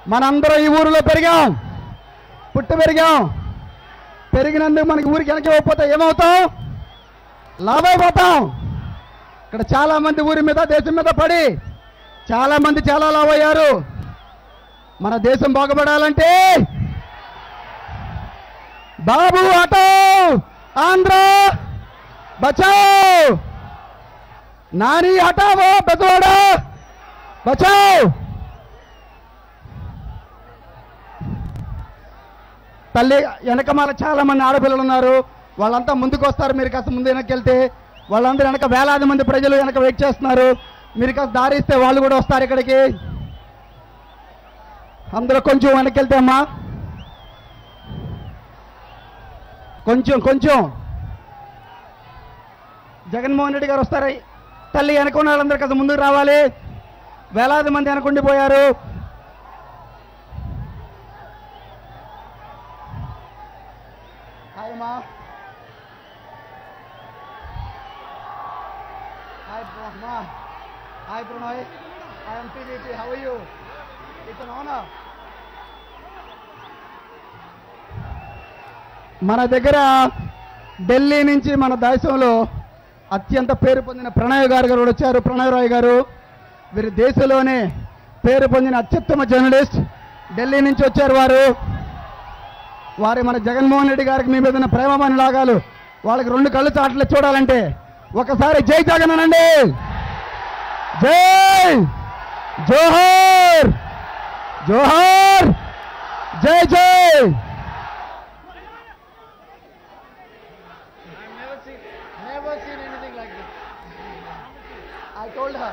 మనందరం ఈ ఊరిలో పెరిగాం పుట్టి పెరిగాం పెరిగినందుకు మనకి ఊరికి వెనక్కి పోతే ఏమవుతాం లాభైపోతాం ఇక్కడ చాలా మంది ఊరి మీద దేశం మీద పడి చాలా మంది చాలా లాభ అయ్యారు మన దేశం బాగుపడాలంటే బాబు ఆటో ఆంధ్ర బచావ్ నాని హటావో బెజవాడ బచావ్ తల్లి వెనకమాల చాలా మంది ఆడపిల్లలు ఉన్నారు వాళ్ళంతా ముందుకు వస్తారు మీరు కాస్త ముందు వెనక్కి వెళ్తే వాళ్ళందరూ వెనక వేలాది మంది ప్రజలు వెనక వెయిట్ చేస్తున్నారు మీరు కాస్త దారి ఇస్తే వాళ్ళు కూడా వస్తారు ఇక్కడికి అందరూ కొంచెం వెనక్కి వెళ్తే అమ్మా కొంచెం కొంచెం జగన్మోహన్ రెడ్డి గారు వస్తారు తల్లి వెనకున్న వాళ్ళందరూ కాస్త ముందుకు రావాలి వేలాది మంది వెనకుండిపోయారు హాయ్ అమ్మా హాయ్ అమ్మా hi Pranay I'm TDP how you ఇతను అవునా మన దగ్గర ఢిల్లీ నుంచి మన దేశంలో అత్యంత పేరు పొందిన ప్రణయ్ గారు గారు కూడా వచ్చారు ప్రణయ్ రాయ్ గారు వీరు దేశంలోనే పేరు పొందిన అత్యుత్తమ జర్నలిస్ట్ ఢిల్లీ నుంచి వచ్చారు వారు వారి మన జగన్మోహన్ రెడ్డి గారికి మీ మీద ఉన్న ప్రేమమైన లాగాలు వాళ్ళకి రెండు కళ్ళు చాట్ల చూడాలంటే ఒకసారి జై జగన్ అనండి జై జోహర్ జోహర్ జై జై Never seen anything like this. I told her.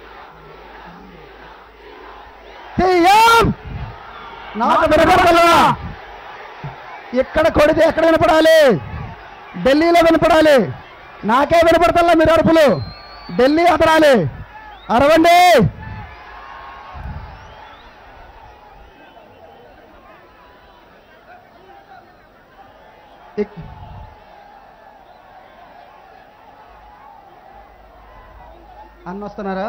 CM నాకు వినపడాలా ఎక్కడ కొడితే ఎక్కడ వినపడాలి ఢిల్లీలో వినపడాలి నాకే వినపడతల్లా మీరు అరుపులు ఢిల్లీ అదరాలి అరవండి ఇక్- అన్న వస్తున్నారా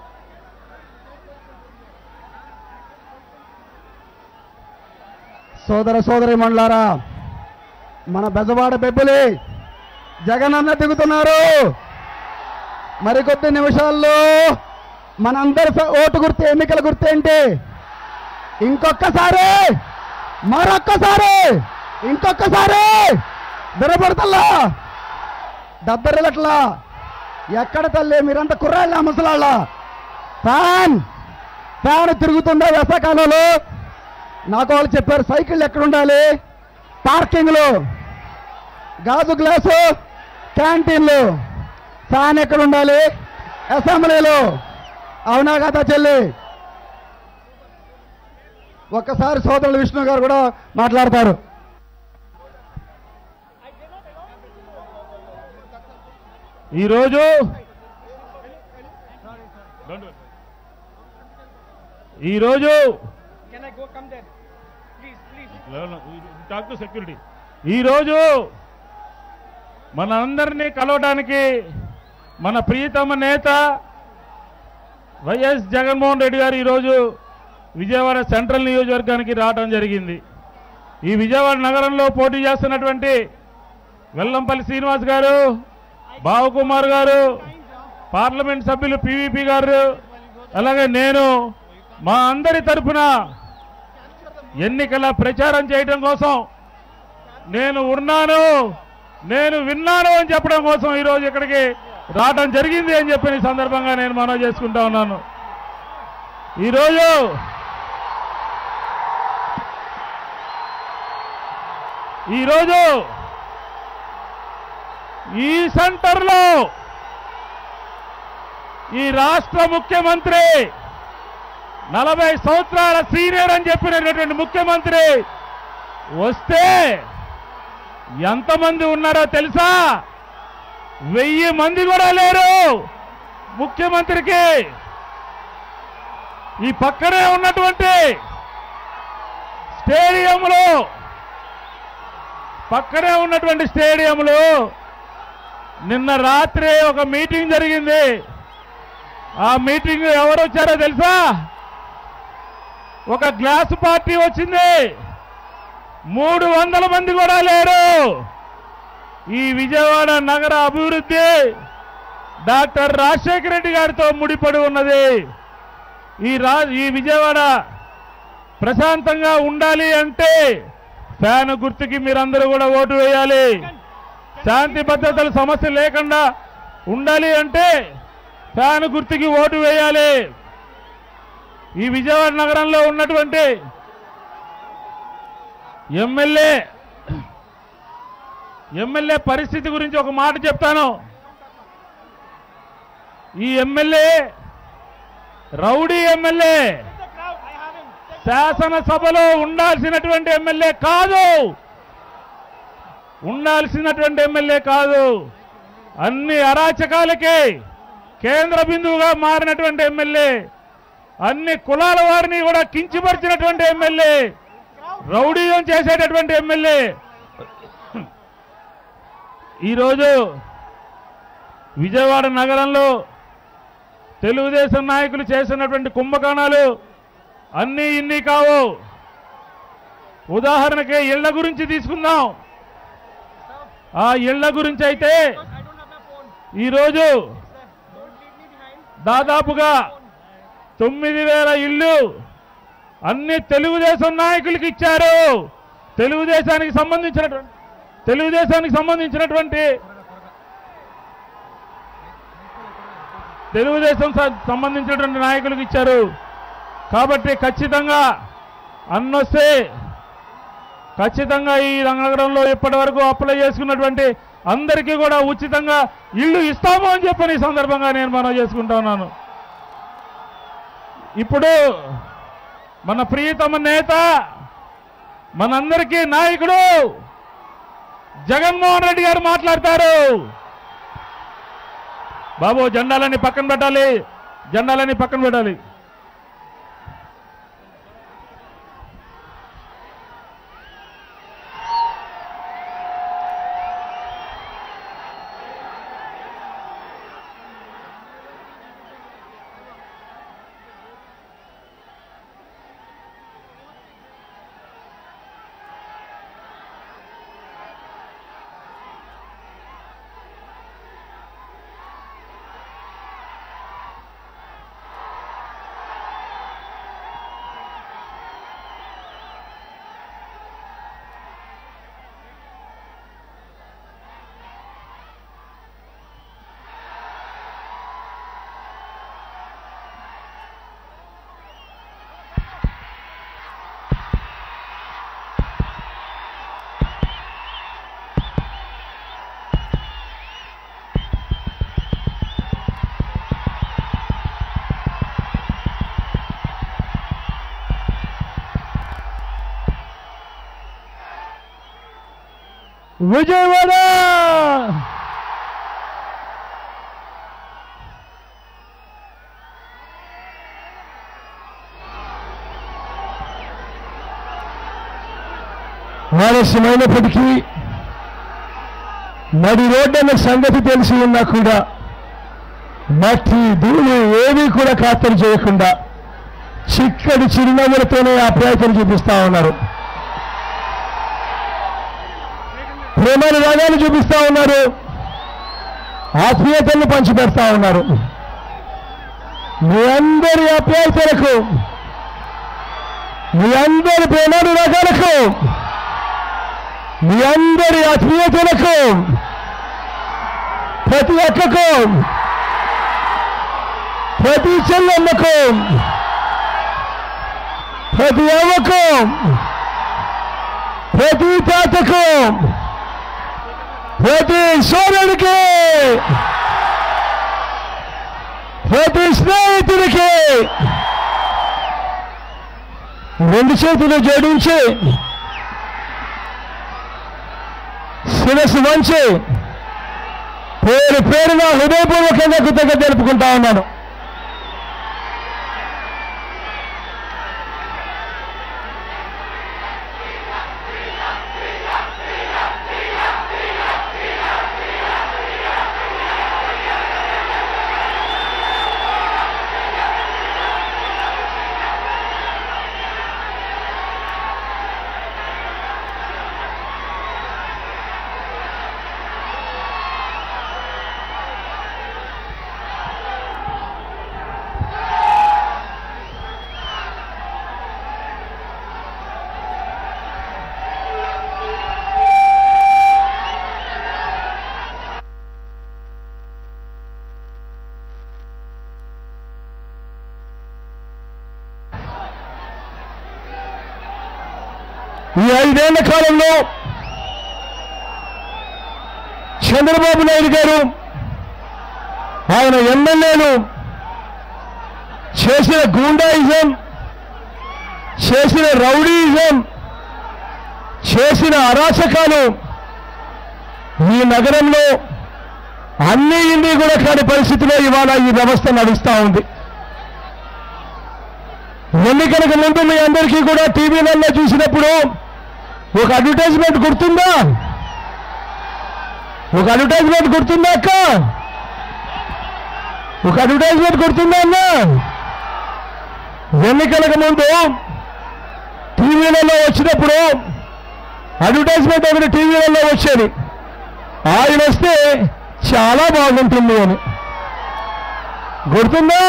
సోదర సోదరి మండలారా మన బెజవాడ బెబ్బులి జగనన్న దిగుతున్నారు మరికొద్ది నిమిషాల్లో మనందరి స- ఓటు గుర్తు ఎన్నికల గుర్తు ఏంటి ఇంకొక్కసారి మరొక్కసారి ఇంకొక్కసారి వినపడతల్లా దద్దరిలట్లా ఎక్కడ తల్లి మీరంతా కుర్రాళ్ళ ముసలాళ్ళ ఫ్యాన్ ఫ్యాన్ తిరుగుతుందా వేసవకాలంలో నాకు వాళ్ళు చెప్పారు సైకిల్ ఎక్కడ ఉండాలి పార్కింగ్లో గాజు గ్లాసు క్యాంటీన్లు ఫ్యాన్ ఎక్కడ ఉండాలి అసెంబ్లీలో అవునా కదా చెల్లి ఒక్కసారి సోదరులు విష్ణు గారు కూడా మాట్లాడతారు ఈరోజు ఈరోజు Can I go come there? Please, please. Talk to security ఈరోజు మన అందరినీ కలవడానికి మన ప్రియతమ నేత వైఎస్ జగన్మోహన్ రెడ్డి గారు ఈరోజు విజయవాడ సెంట్రల్ నియోజకవర్గానికి రావడం జరిగింది ఈ విజయవాడ నగరంలో పోటీ చేస్తున్నటువంటి వెల్లంపల్లి శ్రీనివాస్ గారు బావకుమార్ గారు పార్లమెంట్ సభ్యులు పివిపి గారు అలాగే నేను మా అందరి తరఫున ఎన్నికల ప్రచారం చేయడం కోసం నేను ఉన్నాను నేను విన్నాను అని చెప్పడం కోసం ఈరోజు ఇక్కడికి రావడం జరిగింది అని చెప్పిన ఈ సందర్భంగా నేను మనవి చేసుకుంటా ఉన్నాను ఈరోజు ఈరోజు ఈ సెంటర్లో ఈ రాష్ట్ర ముఖ్యమంత్రి నలభై సంవత్సరాల సీనియర్ అని చెప్పినటువంటి ముఖ్యమంత్రి వస్తే ఎంతమంది ఉన్నారో తెలుసా వెయ్యి మంది కూడా లేరు ముఖ్యమంత్రికి ఈ పక్కనే ఉన్నటువంటి స్టేడియంలో పక్కనే ఉన్నటువంటి స్టేడియంలో నిన్న రాత్రి ఒక మీటింగ్ జరిగింది ఆ మీటింగ్ ఎవరు వచ్చారో తెలుసా ఒక గ్లాసు పార్టీ వచ్చింది మూడు వందల మంది కూడా లేరు ఈ విజయవాడ నగర అభివృద్ధి డాక్టర్ రాజశేఖర రెడ్డి గారితో ముడిపడి ఉన్నది ఈ రా ఈ విజయవాడ ప్రశాంతంగా ఉండాలి అంటే ఫ్యాన్ గుర్తుకి మీరందరూ కూడా ఓటు వేయాలి శాంతి భద్రతల సమస్య లేకుండా ఉండాలి అంటే ఫ్యాన్ గుర్తుకి ఓటు వేయాలి ఈ విజయవాడ నగరంలో ఉన్నటువంటి ఎమ్మెల్యే ఎమ్మెల్యే పరిస్థితి గురించి ఒక మాట చెప్తాను ఈ ఎమ్మెల్యే రౌడీ ఎమ్మెల్యే శాసనసభలో ఉండాల్సినటువంటి ఎమ్మెల్యే కాదు ఉండాల్సినటువంటి ఎమ్మెల్యే కాదు అన్ని అరాచకాలకే కేంద్ర బిందువుగా మారినటువంటి ఎమ్మెల్యే అన్ని కులాల వారిని కూడా కించపరిచినటువంటి ఎమ్మెల్యే రౌడీయం చేసేటటువంటి ఎమ్మెల్యే ఈరోజు విజయవాడ నగరంలో తెలుగుదేశం నాయకులు చేసినటువంటి కుంభకోణాలు అన్నీ ఇన్ని కావు ఉదాహరణకి ఇళ్ల గురించి తీసుకుందాం ఆ ఇళ్ల గురించి అయితే ఈరోజు దాదాపుగా తొమ్మిది వేల ఇళ్ళు అన్ని తెలుగుదేశం నాయకులకి ఇచ్చారు తెలుగుదేశానికి సంబంధించినటువంటి తెలుగుదేశానికి సంబంధించినటువంటి తెలుగుదేశం స- సంబంధించినటువంటి నాయకులకు ఇచ్చారు కాబట్టి ఖచ్చితంగా అన్నొస్తే ఖచ్చితంగా ఈ నగరంలో ఇప్పటి వరకు అప్లై చేసుకున్నటువంటి అందరికీ కూడా ఉచితంగా ఇల్లు ఇస్తాము అని చెప్పని ఈ సందర్భంగా నేను మనం చేసుకుంటా ఉన్నాను ఇప్పుడు మన ప్రియతమ నేత మనందరికీ నాయకుడు జగన్మోహన్ రెడ్డి గారు మాట్లాడతారు బాబు జెండాలని పక్కన పెట్టాలి జెండాలని పక్కన పెట్టాలి విజయవాడ ఆలస్యమైనప్పటికీ నడి రోడ్డన్న సంగతి తెలిసి ఉన్నా కూడా మట్టి ధూళి ఏమీ కూడా ఖాతరు చేయకుండా చిక్కడి చిరునవ్వులతోనే ఆప్యాయతలు చూపిస్తా ఉన్నారు ప్రేమల రాగాలు చూపిస్తా ఉన్నారు ఆత్మీయతలను పంచిపెడతా ఉన్నారు మీ అందరి ఆప్యాయతలకు మీ అందరి ప్రేమలు రాగాలకు మీ అందరి ఆత్మీయతలకు ప్రతి అక్కకు ప్రతి చెల్లెమ్మకు ప్రతి అవ్వకు ప్రతి తాతకు ప్రతి సోదరుడికి ప్రతి స్నేహితుడికి రెండు చేతులు జోడించి శిరస్సు వంచి పేరు పేరున హృదయపూర్వకంగా కృతజ్ఞత తెలుపుకుంటా ఉన్నాను ఈ ఐదేళ్ల కాలంలో చంద్రబాబు నాయుడు గారు ఆయన ఎమ్మెల్యేలు చేసిన గూండాయిజం చేసిన రౌడీయిజం చేసిన అరాచకాలు ఈ నగరంలో అన్ని ఇన్ని కూడా కాని పరిస్థితిలో ఇవాళ ఈ వ్యవస్థ నడుస్తూ ఉంది ఎన్నికలకు ముందు మీ అందరికీ కూడా టీవీలలో చూసినప్పుడు ఒక అడ్వర్టైజ్మెంట్ గుర్తుందా ఒక అడ్వర్టైజ్మెంట్ గుర్తుందా అక్క ఒక అడ్వర్టైజ్మెంట్ గుర్తుందా అన్న ఎన్నికలకు ముందు టీవీలలో వచ్చినప్పుడు అడ్వర్టైజ్మెంట్ ఒకటి టీవీలలో వచ్చేది ఆయన వస్తే చాలా బాగుంటుంది అని గుర్తుందా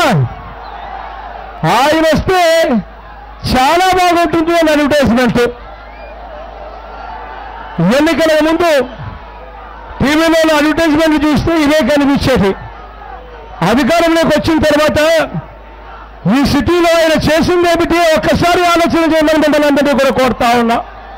ఆయన వస్తే చాలా బాగుంటుంది అని అడ్వర్టైజ్మెంట్ ఎన్నికల ముందు టీవీలో అడ్వర్టైజ్మెంట్ చూస్తే ఇదే కనిపించేది అధికారంలోకి వచ్చిన తర్వాత ఈ సిటీలో ఆయన చేసింది ఏమిటి ఒక్కసారి ఆలోచన చేయమని మిమ్మల్ని అందరినీ కూడా కోరుతా ఉన్నా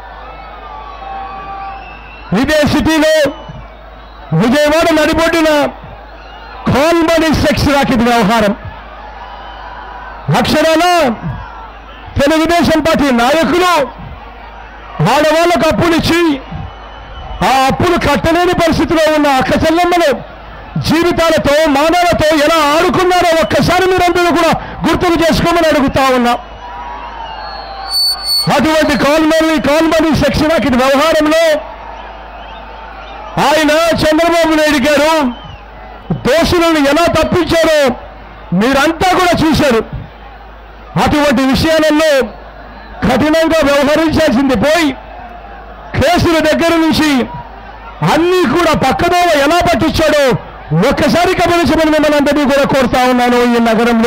ఇదే సిటీలో విజయవాడ నడిబొడ్డిన కాల్మనీ సెక్స్ రాకెట్ వ్యవహారం అక్షరాల తెలుగుదేశం పార్టీ నాయకులు ఆడవాళ్ళకు అప్పులిచ్చి ఆ అప్పులు కట్టలేని పరిస్థితిలో ఉన్న అక్క చెల్లెమ్మలు జీవితాలతో మానవతో ఎలా ఆడుకున్నారో ఒక్కసారి మీరందరూ కూడా గుర్తుకు చేసుకోమని అడుగుతా ఉన్నా అటువంటి కాల్మనీ కాల్మనీ సెక్స్ రాకెట్ వ్యవహారంలో ఆయన చంద్రబాబు నాయుడు గారు దోషులను ఎలా తప్పించారో మీరంతా కూడా చూశారు అటువంటి విషయాలలో కఠినంగా వ్యవహరించాల్సింది పోయి కేసుల దగ్గర నుంచి అన్నీ కూడా పక్కదోవ ఎలా పట్టించాడో ఒక్కసారి గమనించమని మిమ్మల్ని అందరినీ కూడా కోరుతా ఉన్నాను ఈ నగరంలో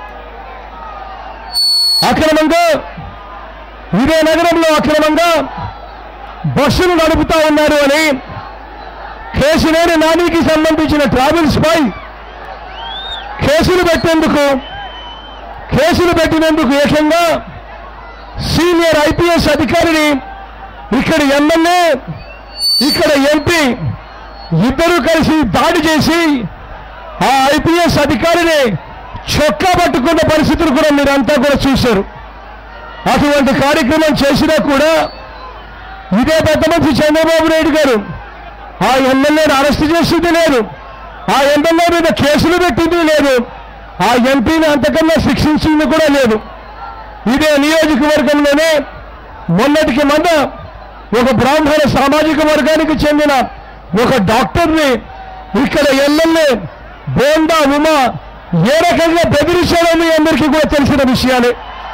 అక్రమంగా ఇదే నగరంలో అక్రమంగా బస్సులు నడుపుతా ఉన్నారు అని కేసులేని నానికి సంబంధించిన ట్రావెల్స్ పై కేసులు పెట్టేందుకు కేసులు పెట్టినందుకు ఏకంగా సీనియర్ ఐపీఎస్ అధికారిని ఇక్కడ ఎమ్మెల్యే ఇక్కడ ఎంపీ ఇద్దరూ కలిసి దాడి చేసి ఆ ఐపీఎస్ అధికారిని చొక్కా పట్టుకున్న పరిస్థితులు కూడా మీరంతా కూడా చూశారు అటువంటి కార్యక్రమం చేసినా కూడా ఇదే పెద్ద మంత్రి చంద్రబాబు నాయుడు గారు ఆ ఎమ్మెల్యేని అరెస్ట్ చేసింది లేదు ఆ ఎమ్మెల్యే మీద కేసులు పెట్టింది లేదు ఆ ఎంపీని అంతకన్నా శిక్షించింది కూడా లేదు ఇదే నియోజకవర్గంలోనే మొన్నటికి మొన్న ఒక బ్రాహ్మణ సామాజిక వర్గానికి చెందిన ఒక డాక్టర్ని ఇక్కడ ఎమ్మెల్యే బోండా ఉమా ఏ రకంగా బెదిరించాడో మీ అందరికీ కూడా తెలిసిన విషయాలే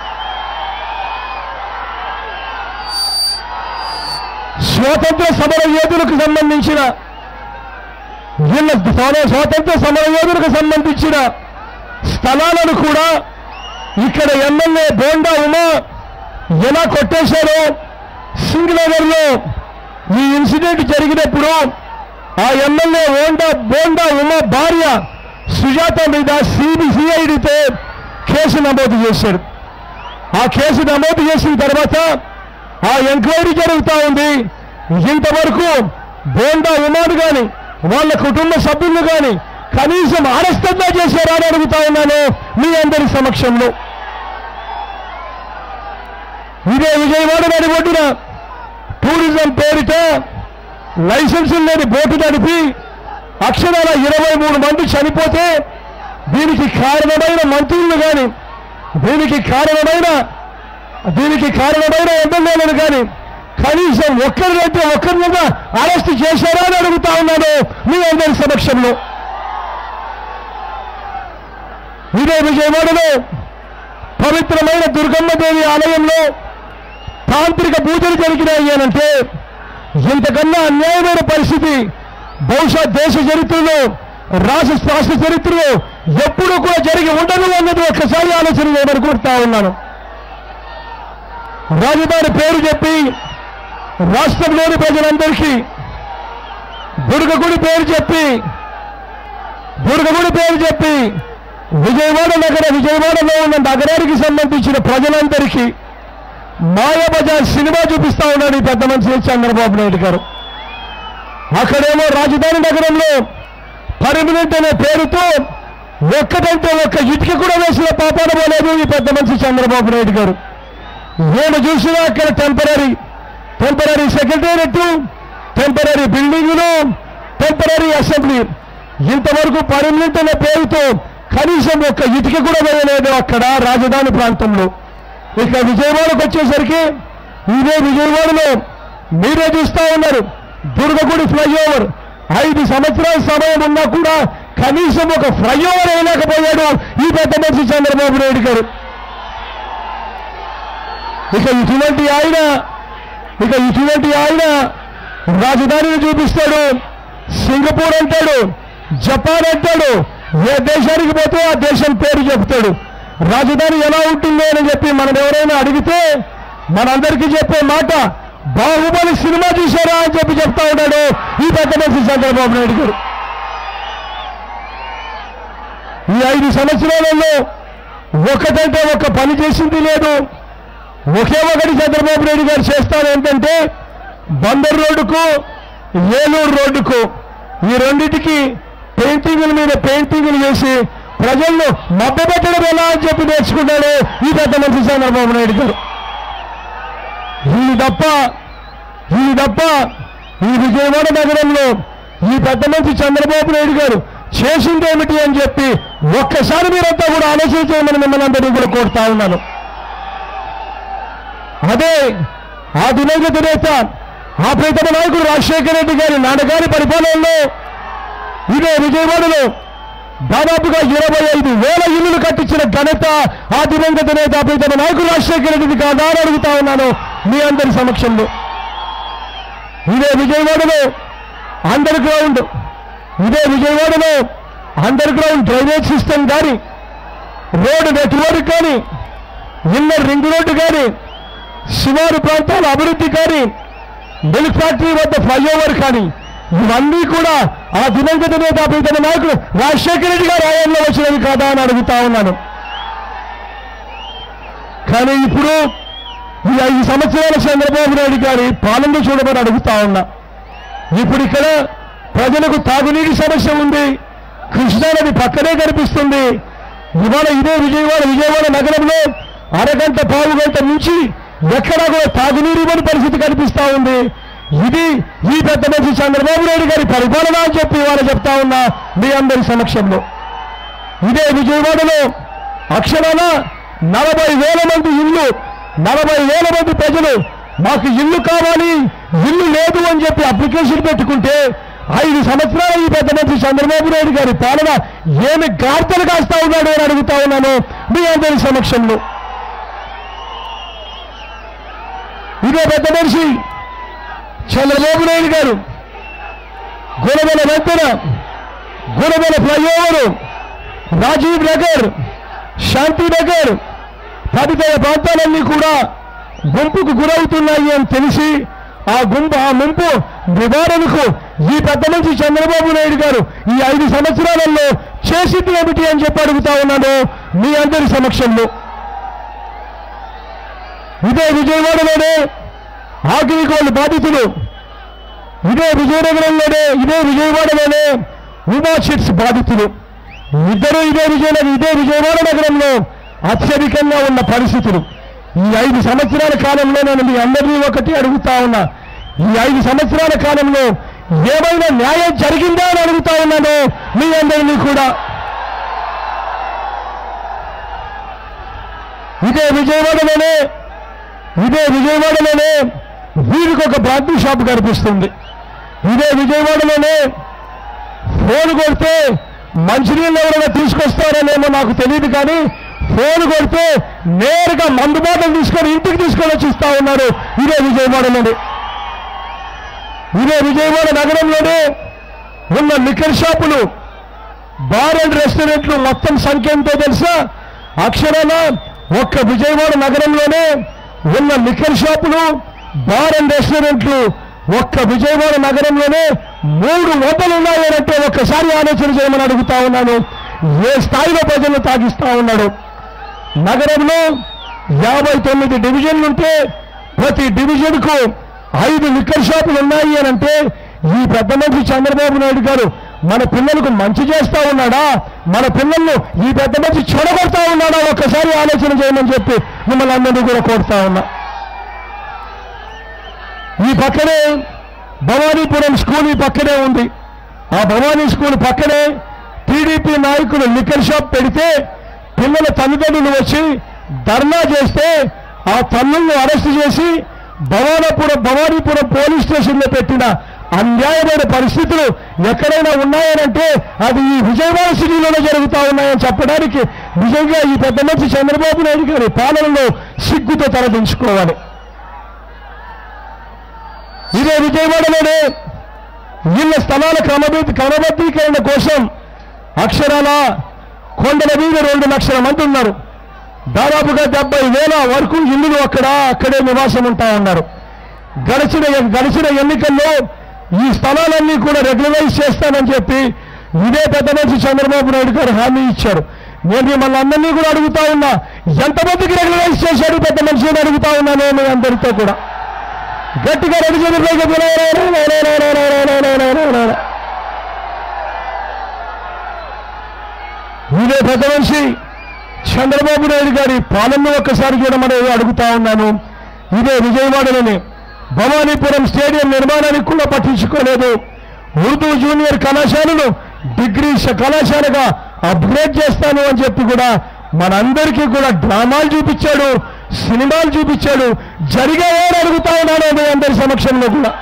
స్వాతంత్ర సమర యోధులకు సంబంధించిన వీళ్ళ స్వాత- స్వాతంత్ర సమర యోధులకు సంబంధించిన స్థలాలను కూడా ఇక్కడ ఎమ్మెల్యే బోండా ఉమా ఎలా కొట్టేశారో సింగనగర్లో ఈ ఇన్సిడెంట్ జరిగినప్పుడు ఆ ఎమ్మెల్యే ఓండా బోండా ఉమా భార్య సుజాత మీద సిబిసిఐడితో కేసు నమోదు చేశారు ఆ కేసు నమోదు చేసిన తర్వాత ఆ ఎంక్వైరీ జరుగుతూ ఉంది ఇంతవరకు బోండా ఉమాను కానీ వాళ్ళ కుటుంబ సభ్యులు కానీ కనీసం అరెస్టన్నా చేశారా అని అడుగుతా ఉన్నాను మీ అందరి సమక్షంలో ఇదే విజయవాడ నడిబొడ్డున టూరిజం పేరిట లైసెన్సులు లేని బోటు నడిపి అక్షరాల ఇరవై మూడు మంది చనిపోతే దీనికి కారణమైన మంత్రులు కానీ దీనికి కారణమైన దీనికి కారణమైన ఎమ్మెల్యేలను కానీ కనీసం ఒక్కరినైతే ఒక్కరినైనా అరెస్ట్ చేశారా అని అడుగుతా ఉన్నాను మీ అందరి సమక్షంలో ఇదే విజయవాడలో పవిత్రమైన దుర్గమ్మదేవి ఆలయంలో తాంత్రిక పూజలు జరిగినాయి అనంటే ఇంతకన్నా అన్యాయమైన పరిస్థితి బహుశా దేశ చరిత్రలో రాష్ట్ర రాష్ట్ర చరిత్రలో ఎప్పుడూ కూడా జరిగి ఉండదు అన్నది ఒక్కసారి ఆలోచన చేయమని కోరుతా ఉన్నాను రాజధాని పేరు చెప్పి రాష్ట్రంలోని ప్రజలందరికీ బుడగగుడి పేరు చెప్పి బుడగగుడి పేరు చెప్పి విజయవాడ నగర విజయవాడలో ఉన్న నగరానికి సంబంధించిన ప్రజలందరికీ మాయాబజార్ సినిమా చూపిస్తా ఉన్నాడు ఈ పెద్ద మనిషి చంద్రబాబు నాయుడు గారు అక్కడేమో రాజధాని నగరంలో పర్మనెంట్ అనే పేరుతో ఒక్కటంటే ఒక్క ఇటుక కూడా వేసిన పాపాన పోలేదు ఈ పెద్ద మనిషి చంద్రబాబు నాయుడు గారు ఏమి చూసినా అక్కడ టెంపరీ టెంపరీ సెక్రటేరియట్ టెంపరీ బిల్డింగులు టెంపరీ అసెంబ్లీ ఇంతవరకు పర్మనెంట్ అనే పేరుతో కనీసం ఒక్క ఇటుక కూడా వేయలేదు అక్కడ రాజధాని ప్రాంతంలో ఇక విజయవాడకు వచ్చేసరికి ఇదే విజయవాడలో మీరే చూస్తా ఉన్నారు దుర్గగుడి ఫ్లైఓవర్ ఐదు సంవత్సరాల సమయం ఉన్నా కూడా కనీసం ఒక ఫ్లైఓవర్ వేయలేకపోయాడు ఈ పెద్ద మనిషి చంద్రబాబు నాయుడు గారు ఇక ఇటువంటి ఆయన ఇక ఇటువంటి ఆయన రాజధానిని చూపిస్తాడు సింగపూర్ అంటాడు జపాన్ అంటాడు ఏ దేశానికి పోతే ఆ దేశం పేరు చెప్తాడు రాజధాని ఎలా ఉంటుందో అని చెప్పి మనం ఎవరైనా అడిగితే మనందరికీ చెప్పే మాట బాహుబలి సినిమా చూశారా అని చెప్పి చెప్తా ఉన్నాడు ఈ పెద్ద మనిషి చంద్రబాబు నాయుడు గారు ఈ ఐదు సంవత్సరాలలో ఒకటంటే ఒక పని చేసింది లేదు ఒకే ఒకటి చంద్రబాబు నాయుడు గారు చేస్తారు ఏంటంటే బందర్ రోడ్డుకు ఏలూరు రోడ్డుకు ఈ రెండింటికి పెయింటింగుల మీద పెయింటింగులు చేసి ప్రజలను మభ్యపెట్టడం ఎలా అని చెప్పి నేర్చుకున్నాడు ఈ పెద్ద మంత్రి చంద్రబాబు నాయుడు గారు ఇది తప్ప ఇది తప్ప ఈ విజయవాడ నగరంలో ఈ పెద్ద మంత్రి చంద్రబాబు నాయుడు గారు చేసింది ఏమిటి అని చెప్పి ఒక్కసారి మీరంతా కూడా ఆలోచన చేయమని మిమ్మల్ని అందరినీ కూడా కోరుతా ఉన్నాను అదే ఆ దివంగత నేత ఆ ప్రీతమ నాయకుడు రాజశేఖర రెడ్డి గారి నాన్నగారి పరిపాలనలో ఇదే విజయవాడలో దాదాపుగా ఇరవై ఐదు వేల ఇల్లులు కట్టించిన ఘనత ఆ దివంగత నేత ఆ ప్రీతమ నాయకుడు రాజశేఖర రెడ్డిది కాదా అని అడుగుతా ఉన్నాను మీ అందరి సమక్షంలో ఇదే విజయవాడలో అండర్ గ్రౌండ్ ఇదే విజయవాడలో అండర్ గ్రౌండ్ డ్రైనేజ్ సిస్టమ్ కానీ రోడ్డు నెట్వర్క్ కానీ ఇన్నర్ రింగ్ రోడ్డు కానీ శివారు ప్రాంతాల అభివృద్ధి కానీ మిల్క్ ఫ్యాక్టరీ వద్ద ఫ్లైఓవర్ కానీ ఇవన్నీ కూడా ఆ దివంగత నేత ప్రీతమ నాయకుడు రాజశేఖర రెడ్డి గారు ఆయంలో వచ్చినవి కాదా అని అడుగుతా ఉన్నాను కానీ ఇప్పుడు ఈ ఐదు సంవత్సరాల చంద్రబాబు నాయుడు గారి పాలన చూడమని అడుగుతా ఉన్నా ఇప్పుడు ఇక్కడ ప్రజలకు తాగునీటి సమస్య ఉంది కృష్ణానది పక్కనే కనిపిస్తుంది ఇవాళ ఇదే విజయవాడ విజయవాడ నగరంలో అరగంట పావు గంట నుంచి ఎక్కడా కూడా తాగునీరు ఇవ్వని పరిస్థితి కనిపిస్తా ఉంది ఇది ఈ పెద్ద మనిషి చంద్రబాబు నాయుడు గారి పరిపాలన అని చెప్పి ఇవాళ చెప్తా ఉన్నా మీ అందరి సమక్షంలో ఇదే విజయవాడలో అక్షరాల నలభై వేల మంది ఇల్లు నలభై వేల మంది ప్రజలు మాకు ఇల్లు కావాలి ఇల్లు లేదు అని చెప్పి అప్లికేషన్ పెట్టుకుంటే ఐదు సంవత్సరాల ఈ పెద్ద మంత్రి చంద్రబాబు నాయుడు గారి పాలన ఏమి గార్తలు కాస్తా ఉన్నాడు అని అడుగుతా ఉన్నాను మీ అందరి సమక్షంలో ఇదే పెద్ద మనిషి చంద్రబాబు నాయుడు గారు గుణబల వంతెన గుణబల ఫ్లైఓవర్ రాజీవ్ నగర్ శాంతి నగర్ తదితర ప్రాంతాలన్నీ కూడా గుంపుకు గురవుతున్నాయి అని తెలిసి ఆ గుంపు ఆ ముంపు నివారణకు ఈ పెద్ద మనిషి చంద్రబాబు నాయుడు గారు ఈ ఐదు సంవత్సరాలలో చేసింది ఏమిటి అని చెప్పి అడుగుతా ఉన్నాను మీ అందరి సమక్షంలో ఇదే విజయవాడలోనే ఆగ్రికోల్డ్ బాధితులు ఇదే విజయనగరంలోనే ఇదే విజయవాడలోనే ఉమా చిట్స్ బాధితులు ఇద్దరు ఇదే విజయనగరం ఇదే విజయవాడ నగరంలో అత్యధికంగా ఉన్న పరిస్థితులు ఈ ఐదు సంవత్సరాల కాలంలో నేను మీ అందరినీ ఒకటి అడుగుతా ఉన్నా ఈ ఐదు సంవత్సరాల కాలంలో ఏమైనా న్యాయం జరిగిందా అని అడుగుతా ఉన్నాను మీ అందరినీ కూడా ఇదే విజయవాడలోనే ఇదే విజయవాడలోనే వీరికి ఒక బ్రాంతి షాప్ కనిపిస్తుంది ఇదే విజయవాడలోనే ఫోన్ కొడితే మంచినీళ్ళు ఎవరైనా తీసుకొస్తారనేమో నాకు తెలియదు కానీ ఫోన్ కొడితే నేరుగా మందు బాటలు తీసుకొని ఇంటికి తీసుకొని వచ్చి ఇస్తా ఉన్నారు ఇదే విజయవాడలోనే ఇదే విజయవాడ నగరంలోనే ఉన్న లిక్కర్ షాపులు బార్ అండ్ రెస్టారెంట్లు మొత్తం సంఖ్య ఎంతో తెలుసా అక్షరాల ఒక్క విజయవాడ నగరంలోనే ఉన్న లిక్కర్ షాపులు బార్ అండ్ రెస్టారెంట్లు ఒక్క విజయవాడ నగరంలోనే మూడు వందలు ఉన్నాయనంటే ఒక్కసారి ఆలోచన చేయమని అడుగుతా ఉన్నాను ఏ స్థాయిలో ప్రజలను తాగిస్తా ఉన్నాడు నగరంలో యాభై తొమ్మిది డివిజన్లు ఉంటే ప్రతి డివిజన్కు ఐదు లిక్కర్ షాపులు ఉన్నాయి అని అంటే ఈ పెద్ద మనిషి చంద్రబాబు నాయుడు గారు మన పిల్లలకు మంచి చేస్తా ఉన్నాడా మన పిల్లలను ఈ పెద్ద మనిషి చెడగొడతా ఉన్నాడా ఒక్కసారి ఆలోచన చేయమని చెప్పి మిమ్మల్ని అందరినీ కూడా కోరుతా ఉన్నా ఈ పక్కనే భవానీపురం స్కూల్ ఈ పక్కనే ఉంది ఆ భవానీ స్కూల్ పక్కనే టీడీపీ నాయకులు లిక్కర్ షాప్ పెడితే పిల్లల తల్లిదండ్రులు వచ్చి ధర్నా చేస్తే ఆ తల్లులను అరెస్ట్ చేసి భవానపురం భవానీపురం పోలీస్ స్టేషన్లో పెట్టిన అన్యాయమైన పరిస్థితులు ఎక్కడైనా ఉన్నాయనంటే అది ఈ విజయవాడ సిటీలోనే జరుగుతా ఉన్నాయని చెప్పడానికి నిజంగా ఈ పెద్ద మనిషి చంద్రబాబు నాయుడు గారి పాలనలో సిగ్గుతో తలదించుకోవాలి ఇదే విజయవాడలోనే ఇళ్ల స్థలాల క్రమబద్ధ క్రమబద్ధీకరణ కోసం అక్షరాల కొండల మీద రెండు లక్షల మంది ఉన్నారు దాదాపుగా డెబ్బై వేల వరకు ఇల్లులు అక్కడ అక్కడే నివాసం ఉంటా ఉన్నారు గడిచిన గడిచిన ఎన్నికల్లో ఈ స్థలాలన్నీ కూడా రెగ్యులరైజ్ చేస్తానని చెప్పి ఇదే పెద్ద మనిషి చంద్రబాబు నాయుడు గారు హామీ ఇచ్చారు నేను మిమ్మల్ని అందరినీ కూడా అడుగుతా ఉన్నా ఎంతమందికి రెగ్యులరైజ్ చేశాడు పెద్ద మనిషి అని అడుగుతా ఉన్నాను మీ అందరితో కూడా గట్టిగా రెండు చేతులపైకి ఇదే పెద్ద మనిషి చంద్రబాబు నాయుడు గారి పాలనను ఒక్కసారి చూడమని అడుగుతా ఉన్నాను ఇదే విజయవాడలోనే భవానీపురం స్టేడియం నిర్మాణానికి కూడా పట్టించుకోలేదు ఉర్దూ జూనియర్ కళాశాలను డిగ్రీ శ- కళాశాలగా అప్గ్రేడ్ చేస్తాను అని చెప్పి కూడా మనందరికీ కూడా డ్రామాలు చూపించాడు సినిమాలు చూపించాడు జరిగాయో అని అడుగుతా ఉన్నాను మీ అందరి సమక్షంలో కూడా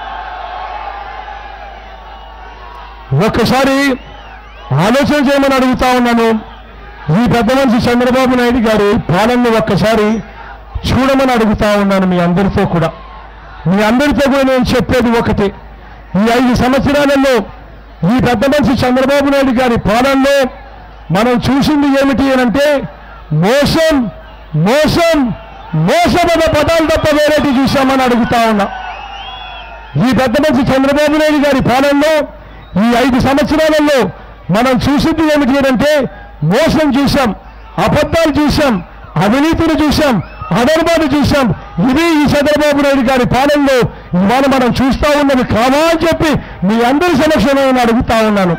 ఒక్కసారి ఆలోచన చేయమని అడుగుతా ఉన్నాను ఈ పెద్ద మనిషి చంద్రబాబు నాయుడు గారి పాలనను ఒక్కసారి చూడమని అడుగుతా ఉన్నాను మీ అందరితో కూడా మీ అందరితో కూడా నేను చెప్పేది ఒకటి ఈ ఐదు సంవత్సరాలలో ఈ పెద్ద మనిషి చంద్రబాబు నాయుడు గారి పాలనలో మనం చూసింది ఏమిటి అంటే మోసం మోసం మోసమైన పదాలు తప్ప వేరేటి చూశామని అడుగుతా ఉన్నా ఈ పెద్ద మనిషి చంద్రబాబు నాయుడు గారి పాలనలో ఈ ఐదు సంవత్సరాలలో మనం చూసింది ఏమిటి అంటే మోసం చూశాం అబద్ధాలు చూశాం అవినీతిని చూశాం అధర్మాన్ని చూశాం ఇది ఈ చంద్రబాబు నాయుడు గారి పాలనలో ఇవాళ మనం చూస్తా ఉన్నది కావా అని చెప్పి మీ అందరి సమక్షంలో నేను అడుగుతా ఉన్నాను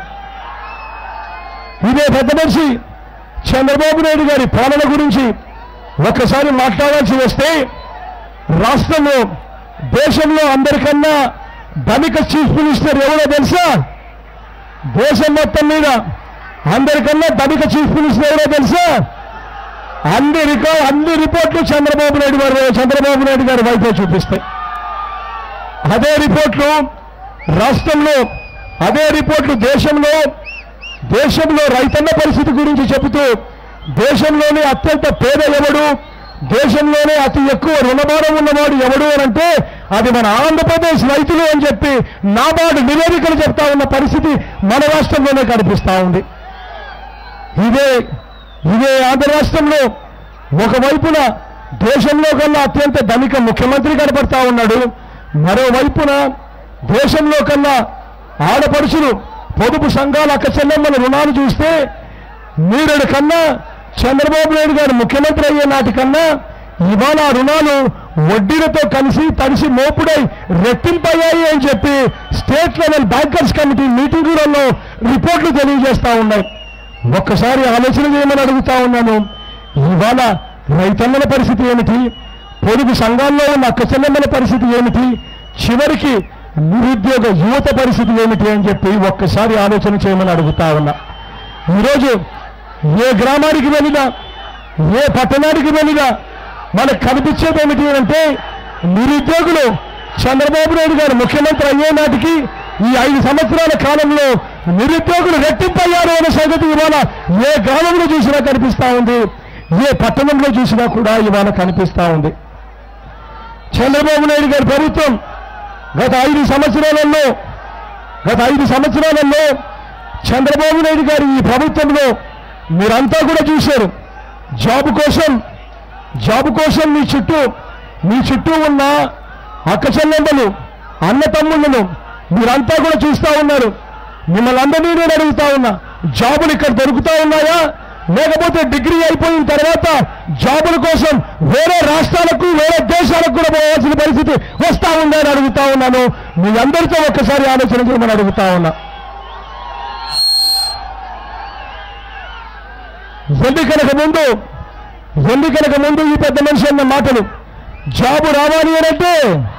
ఇదే పెద్ద మనిషి చంద్రబాబు నాయుడు గారి పాలన గురించి ఒక్కసారి మాట్లాడాల్సి వస్తే రాష్ట్రంలో దేశంలో అందరికన్నా ధనిక చీఫ్ మినిస్టర్ ఎవరో తెలుసా దేశం మొత్తం మీద అందరికన్నా ధనిక చీఫ్ మినిస్టర్ ఎవరో తెలుసా అన్ని రికార్డ్ అన్ని రిపోర్ట్లు చంద్రబాబు నాయుడు గారు చంద్రబాబు నాయుడు గారి వైపే చూపిస్తాయి అదే రిపోర్ట్లు రాష్ట్రంలో అదే రిపోర్ట్లు దేశంలో దేశంలో రైతన్న పరిస్థితి గురించి చెబుతూ దేశంలోనే అత్యంత పేద ఎవడు దేశంలోనే అతి ఎక్కువ రుణభారం ఉన్నవాడు ఎవడు అని అంటే అది మన ఆంధ్రప్రదేశ్ రైతులు అని చెప్పి నాబార్డు నివేదికలు చెప్తా ఉన్న పరిస్థితి మన రాష్ట్రంలోనే కనిపిస్తా ఉంది ఇదే ఇదే ఆంధ్ర రాష్ట్రంలో ఒకవైపున దేశంలో కన్నా అత్యంత ధనిక ముఖ్యమంత్రి కనపడతా ఉన్నాడు మరోవైపున దేశంలో కన్నా ఆడపడుచులు పొదుపు సంఘాల అక్క చెల్లెమ్మల రుణాలు చూస్తే మీరేడు కన్నా చంద్రబాబు నాయుడు గారు ముఖ్యమంత్రి అయ్యే నాటికన్నా ఇవాళ ఆ రుణాలు వడ్డీలతో కలిసి తడిసి మోపుడై రెట్టింపయ్యాయి అని చెప్పి స్టేట్ లెవెల్ బ్యాంకర్స్ కమిటీ మీటింగులలో రిపోర్ట్లు తెలియజేస్తా ఉన్నాయి ఒక్కసారి ఆలోచన చేయమని అడుగుతా ఉన్నాను ఇవాళ రైతన్నల పరిస్థితి ఏమిటి పొదుపు సంఘాల్లో ఉన్న అక్క చెల్లెమ్మల పరిస్థితి ఏమిటి చివరికి నిరుద్యోగ యువత పరిస్థితి ఏమిటి అని చెప్పి ఒక్కసారి ఆలోచన చేయమని అడుగుతా ఉన్నా ఈరోజు ఏ గ్రామానికి వెళ్ళినా ఏ పట్టణానికి వెళ్ళినా మనకు కనిపించేది ఏమిటి అంటే నిరుద్యోగులు చంద్రబాబు నాయుడు గారు ముఖ్యమంత్రి అయ్యే నాటికి ఈ ఐదు సంవత్సరాల కాలంలో నిరుద్యోగులు రెట్టింపయ్యారు అనే సంగతి ఇవాళ ఏ గ్రామంలో చూసినా కనిపిస్తా ఉంది ఏ పట్టణంలో చూసినా కూడా ఇవాళ కనిపిస్తా ఉంది చంద్రబాబు నాయుడు గారి ప్రభుత్వం గత ఐదు సంవత్సరాలలో గత ఐదు సంవత్సరాలలో చంద్రబాబు నాయుడు గారి ఈ ప్రభుత్వంలో మీరంతా కూడా చూశారు జాబ్ కోసం జాబ్ కోసం మీ చుట్టూ మీ చుట్టూ ఉన్న అక్క చెల్లెమ్మలు అన్న తమ్ముళ్ళను మీరంతా కూడా చూస్తా ఉన్నారు మిమ్మల్ని అందరినీ నేను అడుగుతా ఉన్నా జాబులు ఇక్కడ దొరుకుతా ఉన్నాయా లేకపోతే డిగ్రీ అయిపోయిన తర్వాత జాబుల కోసం వేరే రాష్ట్రాలకు వేరే దేశాలకు కూడా పోవాల్సిన పరిస్థితి వస్తా ఉందని అడుగుతా ఉన్నాను మీ అందరితో ఒక్కసారి ఆలోచన చేయమని అడుగుతా ఉన్నా ఎన్నికలకు ముందు ఎన్నికలకు ముందు ఈ పెద్ద మనిషి అన్న మాటలు జాబు రావాలి అని అంటే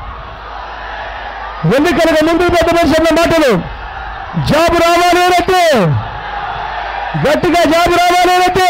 ఎన్నికలకు ముందు ఈ పెద్ద మనిషి అన్న మాటలు జాబు రావాలి అని అంటే గట్టిగా జాబు రావాలి అని అంటే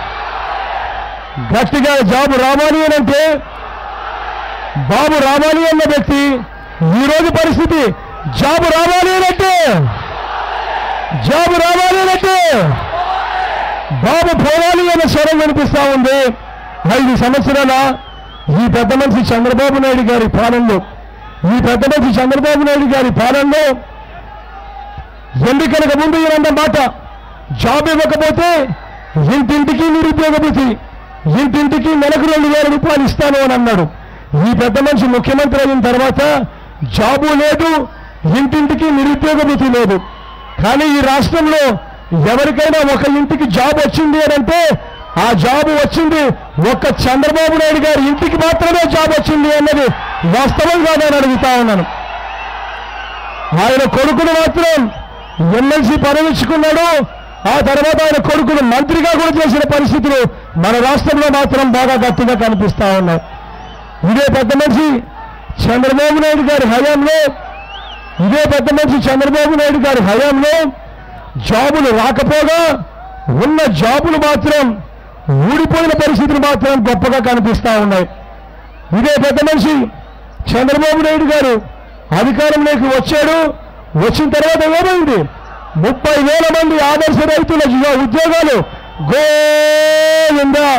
గట్టిగా జాబు రావాలి అని అంటే బాబు రావాలి అన్న వ్యక్తి ఈ రోజు పరిస్థితి జాబు రావాలి అని అంటే జాబు రావాలి అని అంటే బాబు పోవాలి అనే స్వరం వినిపిస్తా ఉంది ఐదు సంవత్సరాల ఈ పెద్ద మనిషి చంద్రబాబు నాయుడు గారి పాలనలో ఈ పెద్ద మనిషి చంద్రబాబు నాయుడు గారి పాలనలో ఎన్నికలకు ముందు ఈయన మాట జాబ్ ఇవ్వకపోతే ఇంటింటికి నిరుద్యోగపతి ఇంటింటికి నెలకు రెండు వేల రూపాయలు ఇస్తాను అని అన్నాడు ఈ పెద్ద మనిషి ముఖ్యమంత్రి అయిన తర్వాత జాబు లేదు ఇంటింటికి నిరుద్యోగపతి లేదు కానీ ఈ రాష్ట్రంలో ఎవరికైనా ఒక ఇంటికి జాబ్ వచ్చింది అని అంటే ఆ జాబ్ వచ్చింది ఒక్క చంద్రబాబు నాయుడు గారి ఇంటికి మాత్రమే జాబ్ వచ్చింది అన్నది వాస్తవం కాదని అడుగుతా ఉన్నాను ఆయన కొడుకును మాత్రం ఎమ్మెల్సీ పదవించుకున్నాడు ఆ తర్వాత ఆయన కొడుకును మంత్రిగా కూడా చేసిన పరిస్థితులు మన రాష్ట్రంలో మాత్రం బాగా గట్టిగా కనిపిస్తా ఉన్నాయి ఇదే పెద్ద మనిషి చంద్రబాబు నాయుడు గారి హయాంలో ఇదే పెద్ద మనిషి చంద్రబాబు నాయుడు గారి హయాంలో జాబులు రాకపోగా ఉన్న జాబులు మాత్రం ఊడిపోయిన పరిస్థితులు మాత్రం గొప్పగా కనిపిస్తా ఉన్నాయి ఇదే పెద్ద మనిషి చంద్రబాబు నాయుడు గారు అధికారంలోకి వచ్చాడు వచ్చిన తర్వాత ఏమైంది ముప్పై వేల మంది ఆదర్శ రైతుల జీ- ఉద్యోగాలు గోవిందా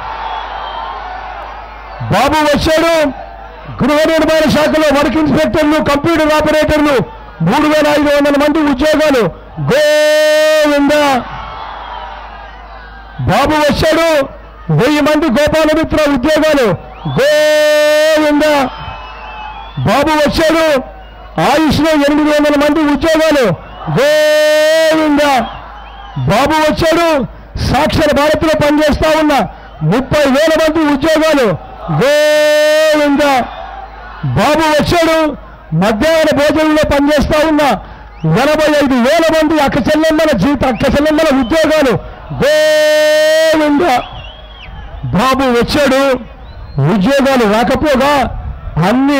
బాబు వచ్చాడు గృహ నిర్మాణ శాఖలో వర్క్ ఇన్స్పెక్టర్లు కంప్యూటర్ ఆపరేటర్లు మూడు వేల ఐదు వందల మంది ఉద్యోగాలు గోవిందా బాబు వచ్చాడు వెయ్యి మంది గోపాలమిత్ర ఉద్యోగాలు గోవిందా బాబు వచ్చాడు ఆయుష్లో ఎనిమిది వందల మంది ఉద్యోగాలు గోవిందా బాబు వచ్చాడు సాక్షర భారత్లో పనిచేస్తా ఉన్న ముప్పై వేల మంది ఉద్యోగాలు గోవిందా బాబు వచ్చాడు మధ్యాహ్న భోజనంలో పనిచేస్తా ఉన్న ఎనభై ఐదు వేల మంది అక్క చెల్లెమ్మల జీత అక్క చెల్లెమ్మల ఉద్యోగాలు గోవిందా బాబు వచ్చాడు ఉద్యోగాలు రాకపోగా అన్ని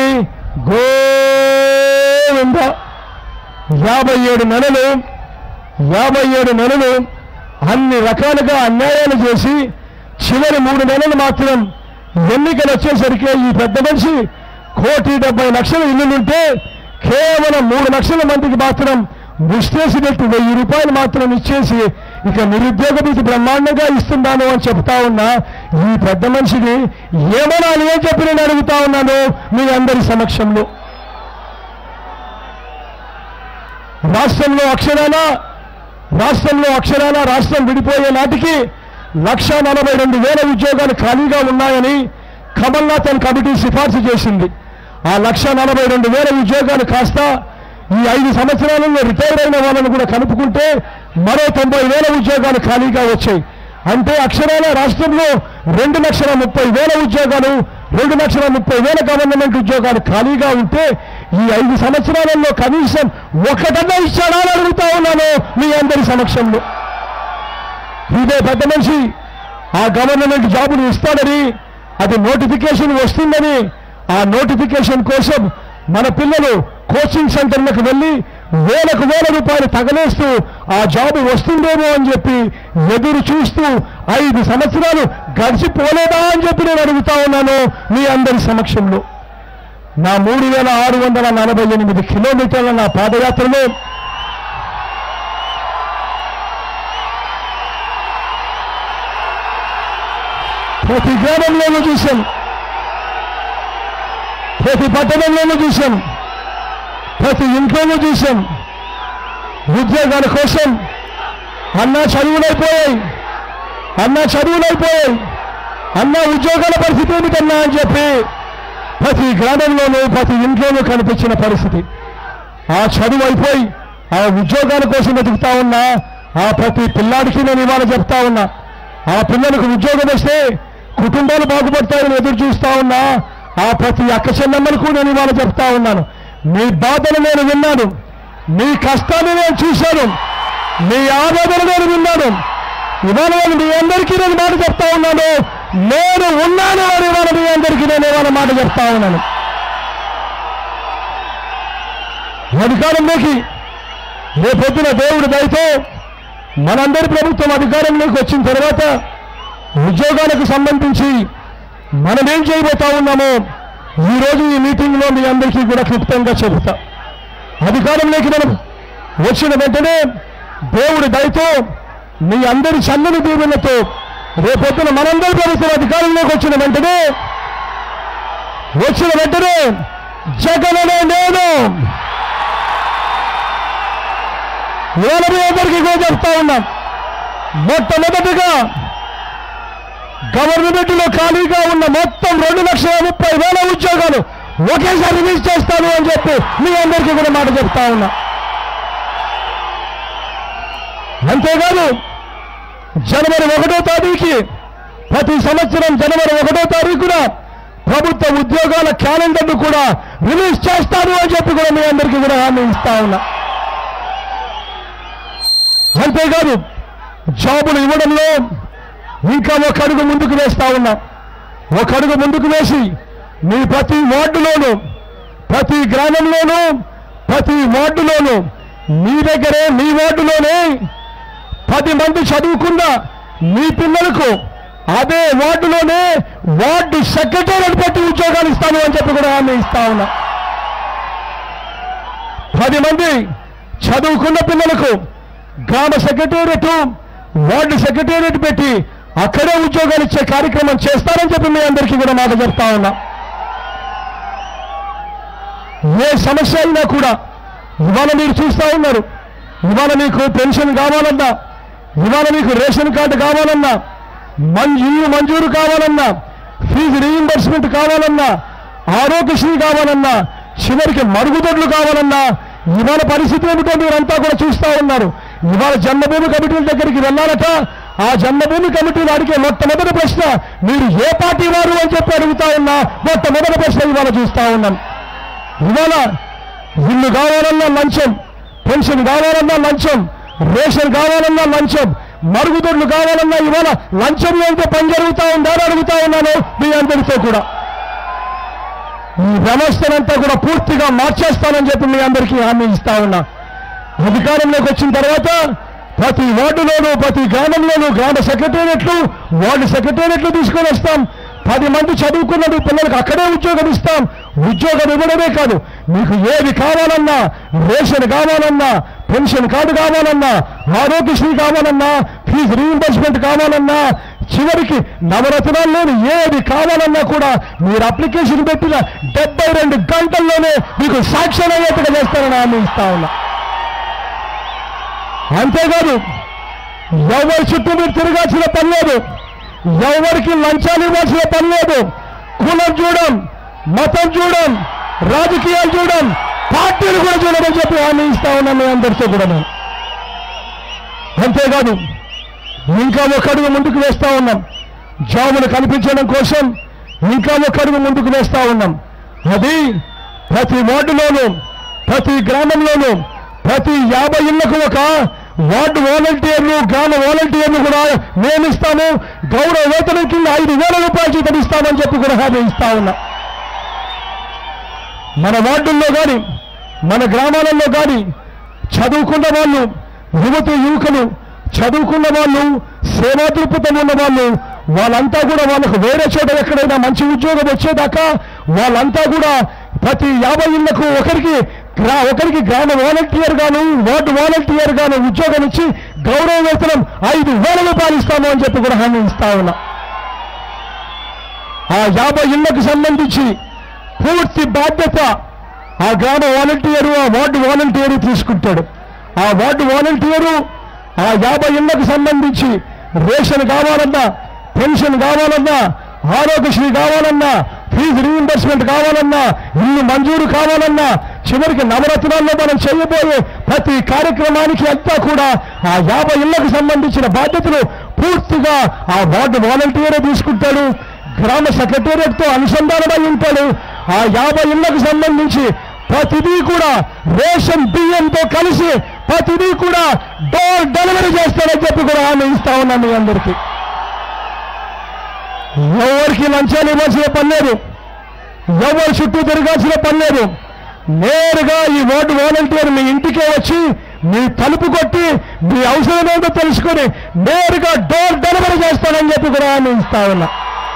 గోవింద యాభై ఏడు నెలలు యాభై ఏడు నెలలు అన్ని రకాలుగా అన్యాయాలు చేసి చివరి మూడు నెలలు మాత్రం ఎన్నికలు వచ్చేసరికి ఈ పెద్ద మనిషి కోటి డెబ్బై లక్షల ఇల్లులుంటే కేవలం మూడు లక్షల మందికి మాత్రం ముష్టేసి పెట్టి వెయ్యి రూపాయలు మాత్రం ఇచ్చేసి ఇక నిరుద్యోగ భీతి బ్రహ్మాండంగా ఇస్తున్నాను అని చెప్తా ఉన్నా ఈ పెద్ద మనిషిని ఏమనాలి అని చెప్పి నేను అడుగుతా ఉన్నాను మీ అందరి సమక్షంలో రాష్ట్రంలో అక్షరాల రాష్ట్రంలో అక్షరాల రాష్ట్రం విడిపోయే నాటికి లక్ష నలభై రెండు వేల ఉద్యోగాలు ఖాళీగా ఉన్నాయని కమల్నాథ్ అండ్ కమిటీ సిఫార్సు చేసింది ఆ లక్ష నలభై రెండు వేల ఉద్యోగాలు కాస్త ఈ ఐదు సంవత్సరాలలో రిటైర్ అయిన వాళ్ళని కూడా కలుపుకుంటే మరో తొంభై వేల ఉద్యోగాలు ఖాళీగా వచ్చాయి అంటే అక్షరాల రాష్ట్రంలో రెండు లక్షల ముప్పై వేల ఉద్యోగాలు రెండు లక్షల ముప్పై వేల గవర్నమెంట్ ఉద్యోగాలు ఖాళీగా ఉంటే ఈ ఐదు సంవత్సరాలలో కనీసం ఒకటన్నా ఇచ్చాడా అని అడుగుతా ఉన్నాను మీ అందరి సమక్షంలో ఇదే పెద్ద మనిషి ఆ గవర్నమెంట్ జాబులు ఇస్తాడని అది నోటిఫికేషన్ వస్తుందని ఆ నోటిఫికేషన్ కోసం మన పిల్లలు కోచింగ్ సెంటర్లకు వెళ్ళి వేలకు వేల రూపాయలు తగలేస్తూ ఆ జాబు వస్తుందేమో అని చెప్పి ఎదురు చూస్తూ ఐదు సంవత్సరాలు గడిచిపోలేదా అని చెప్పి నేను అడుగుతా ఉన్నాను మీ అందరి సమక్షంలో నా మూడు వేల ఆరు వందల నలభై ఎనిమిది కిలోమీటర్ల నా పాదయాత్రలో ప్రతి గ్రామంలోనూ చూశాను ప్రతి పట్టణంలోనూ చూశాను ప్రతి ఇంట్లోనూ చూశాం ఉద్యోగాల కోసం అన్నా చదువులైపోయాయి అన్నా చదువులైపోయాయి అన్నా ఉద్యోగాల పరిస్థితి ఏమిటన్నా అని చెప్పి ప్రతి గ్రామంలోనూ ప్రతి ఇంట్లోనూ కనిపించిన పరిస్థితి ఆ చదువు అయిపోయి ఆ ఉద్యోగాల కోసం వెతుకుతా ఉన్నా ఆ ప్రతి పిల్లాడికి నేను ఇవాళ చెప్తా ఉన్నా ఆ పిల్లలకు ఉద్యోగం వస్తే కుటుంబాలు బాగుపడతాయని ఎదురు చూస్తా ఉన్నా ఆ ప్రతి అక్క చెల్లెమ్మలకు నేను ఇవాళ చెప్తా ఉన్నాను మీ బాధలు నేను విన్నాను మీ కష్టాన్ని నేను చూశాను మీ ఆవేదన నేను విన్నాను ఇవాళ నేను మీ అందరికీ నేను మాట చెప్తా ఉన్నాను నేను ఉన్నాను అని ఇవాళ మీ అందరికీ నేను ఇవాళ మాట చెప్తా ఉన్నాను అధికారంలోకి రేపొద్దున దేవుడి దయతో మనందరి ప్రభుత్వం అధికారంలోకి వచ్చిన తర్వాత ఉద్యోగాలకు సంబంధించి మనం ఏం చేయబోతా ఉన్నామో ఈరోజు ఈ మీటింగ్లో మీ అందరికీ కూడా క్లుప్తంగా చెబుతా అధికారంలోకి మనం వచ్చిన వెంటనే దేవుడి దయతో మీ అందరి చల్లని దీవెనతో రేపొద్దున మనందరి ప్రభుత్వం అధికారంలోకి వచ్చిన వెంటనే వచ్చిన వెంటనే జగననే నేను ఇవాళ మీ అందరికీ కూడా చెప్తా ఉన్నాం మొట్టమొదటిగా గవర్నమెంట్ లో ఖాళీగా ఉన్న మొత్తం రెండు లక్షల ముప్పై వేల ఉద్యోగాలు ఒకేసారి రిలీజ్ చేస్తాను అని చెప్పి మీ అందరికీ కూడా మాట చెప్తా ఉన్నా అంతేకాదు జనవరి ఒకటో తారీఖు ప్రతి సంవత్సరం జనవరి ఒకటో తారీఖున ప్రభుత్వ ఉద్యోగాల క్యాలెండర్ను కూడా రిలీజ్ చేస్తాను అని చెప్పి కూడా మీ అందరికీ కూడా హామీ ఇస్తా ఉన్నా అంతేకాదు జాబులు ఇవ్వడంలో ఇంకా ఒక అడుగు ముందుకు వేస్తా ఉన్నాం ఒక అడుగు ముందుకు వేసి మీ ప్రతి వార్డులోనూ ప్రతి గ్రామంలోనూ ప్రతి వార్డులోనూ మీ దగ్గరే మీ వార్డులోనే పది మంది చదువుకున్న మీ పిల్లలకు అదే వార్డులోనే వార్డు సెక్రటరీ పెట్టి ఉద్యోగాలు ఇస్తాను అని చెప్పి కూడా హామీ ఇస్తా ఉన్నా పది మంది చదువుకున్న పిల్లలకు గ్రామ సెక్రటేరియట్ వార్డు సెక్రటేరియట్ పెట్టి అక్కడే ఉద్యోగాలు ఇచ్చే కార్యక్రమం చేస్తారని చెప్పి మీ అందరికీ కూడా మాట చెప్తా ఉన్నా ఏ సమస్య అయినా కూడా ఇవాళ మీరు చూస్తా ఉన్నారు ఇవాళ మీకు పెన్షన్ కావాలన్నా ఇవాళ మీకు రేషన్ కార్డు కావాలన్నా మంజు ఇల్లు మంజూరు కావాలన్నా ఫీజు రీయింబర్స్మెంట్ కావాలన్నా ఆరోగ్యశ్రీ కావాలన్నా చివరికి మరుగుదొడ్లు కావాలన్నా ఇవాళ పరిస్థితి ఏమిటో మీరంతా కూడా చూస్తా ఉన్నారు ఇవాళ జన్మభూమి కమిటీల దగ్గరికి వెళ్ళాలట ఆ జన్మభూమి కమిటీలు అడిగే మొట్టమొదటి ప్రశ్న మీరు ఏ పార్టీ వారు అని చెప్పి అడుగుతా ఉన్నా మొట్టమొదటి ప్రశ్న ఇవాళ చూస్తా ఉన్నాం ఇవాళ ఇల్లు కావాలన్నా లంచం పెన్షన్ కావాలన్నా లంచం రేషన్ కావాలన్నా లంచం మరుగుదొడ్లు కావాలన్నా ఇవాళ లంచం లేనిదే పని జరుగుతా ఉందా అని అడుగుతా ఉన్నాను మీ అందరితో కూడా ఈ వ్యవస్థనంతా కూడా పూర్తిగా మార్చేస్తానని చెప్పి మీ అందరికీ హామీ ఇస్తా ఉన్నా అధికారంలోకి వచ్చిన తర్వాత ప్రతి వార్డులోనూ ప్రతి గ్రామంలోనూ గ్రామ సెక్రటేరియట్లు వార్డు సెక్రటేరియట్లు తీసుకొని వస్తాం పది మంది చదువుకున్న మీ పిల్లలకు అక్కడే ఉద్యోగం ఇస్తాం ఉద్యోగం ఇవ్వడమే కాదు మీకు ఏది కావాలన్నా రేషన్ కావాలన్నా పెన్షన్ కార్డు కావాలన్నా ఆరోగ్యశ్రీ కావాలన్నా ఫీజు రీఇంబర్స్మెంట్ కావాలన్నా చివరికి నవరత్నాలు లేని ఏది కావాలన్నా కూడా మీరు అప్లికేషన్ పెట్టిన డెబ్బై రెండు గంటల్లోనే మీకు సాక్ష్యం అయ్యేట్టుగా చేస్తారని హామీ ఇస్తా ఉన్నా అంతేకాదు ఎవరి చుట్టూ మీరు తిరగాల్సిన పని లేదు ఎవరికి లంచాలు ఇవ్వాల్సిన పని లేదు కులం చూడం మతం చూడం రాజకీయాలు చూడం పార్టీలు కూడా చూడమని చెప్పి హామీ ఇస్తా ఉన్నాను మీ అందరితో కూడా నేను అంతేకాదు ఇంకా ఒక అడుగు ముందుకు వేస్తా ఉన్నాం జాబులు కల్పించడం కోసం ఇంకా ఒక అడుగు ముందుకు వేస్తా ఉన్నాం అది ప్రతి వార్డులోనూ ప్రతి గ్రామంలోనూ ప్రతి యాభై ఇళ్లకు ఒక వార్డు వాలంటీర్లు గ్రామ వాలంటీర్లు కూడా నియమిస్తాము గౌరవ వేతనం కింద ఐదు వేల రూపాయలు జీతం ఇస్తామని చెప్పి కూడా హామీ ఇస్తా ఉన్నా మన వార్డుల్లో కానీ మన గ్రామాలలో కానీ చదువుకున్న వాళ్ళు యువతి యువకులు చదువుకున్న వాళ్ళు సేవా దృక్పథం ఉన్న వాళ్ళు వాళ్ళంతా కూడా వాళ్ళకు వేరే చోట ఎక్కడైనా మంచి ఉద్యోగం వచ్చేదాకా వాళ్ళంతా కూడా ప్రతి యాభై ఇళ్లకు ఒకరికి గ్రా ఒకరికి గ్రామ వాలంటీర్ గాను వార్డు వాలంటీర్ గాను ఉద్యోగం ఇచ్చి గౌరవ వేతనం ఐదు వేల రూపాయలు ఇస్తాము అని చెప్పి కూడా హామీ ఇస్తా ఉన్నా ఆ యాభై ఇళ్లకు సంబంధించి పూర్తి బాధ్యత ఆ గ్రామ వాలంటీరు ఆ వార్డు వాలంటీరు తీసుకుంటాడు ఆ వార్డు వాలంటీరు ఆ యాభై ఇళ్లకు సంబంధించి రేషన్ కావాలన్నా పెన్షన్ కావాలన్నా ఆరోగ్యశ్రీ కావాలన్నా ఫీజు రీఇంబర్స్మెంట్ కావాలన్నా ఇల్లు మంజూరు కావాలన్నా చివరికి నవరత్నాల్లో మనం చేయబోయే ప్రతి కార్యక్రమానికి అంతా కూడా ఆ యాభై ఇళ్లకు సంబంధించిన బాధ్యతలు పూర్తిగా ఆ వార్డు వాలంటీరే తీసుకుంటాడు గ్రామ సెక్రటేరియట్తో అనుసంధానమై ఉంటాడు ఆ యాభై ఇళ్లకు సంబంధించి ప్రతిదీ కూడా రేషన్ బియ్యంతో కలిసి ప్రతిదీ కూడా డోర్ డెలివరీ చేస్తాడని చెప్పి కూడా హామీ ఇస్తా ఉన్నాను మీ అందరికీ ఎవరికి లంచాలు ఇవ్వాల్సిన పని లేదు ఎవరు చుట్టూ తిరగాల్సిన పని లేదు నేరుగా ఈ వార్డు వాలంటీర్ మీ ఇంటికే వచ్చి మీ తలుపు కొట్టి మీ అవసరం ఏంటో తెలుసుకొని నేరుగా డోర్ డెలివరీ చేస్తానని చెప్పి కూడా హామీ ఇస్తా ఉన్నా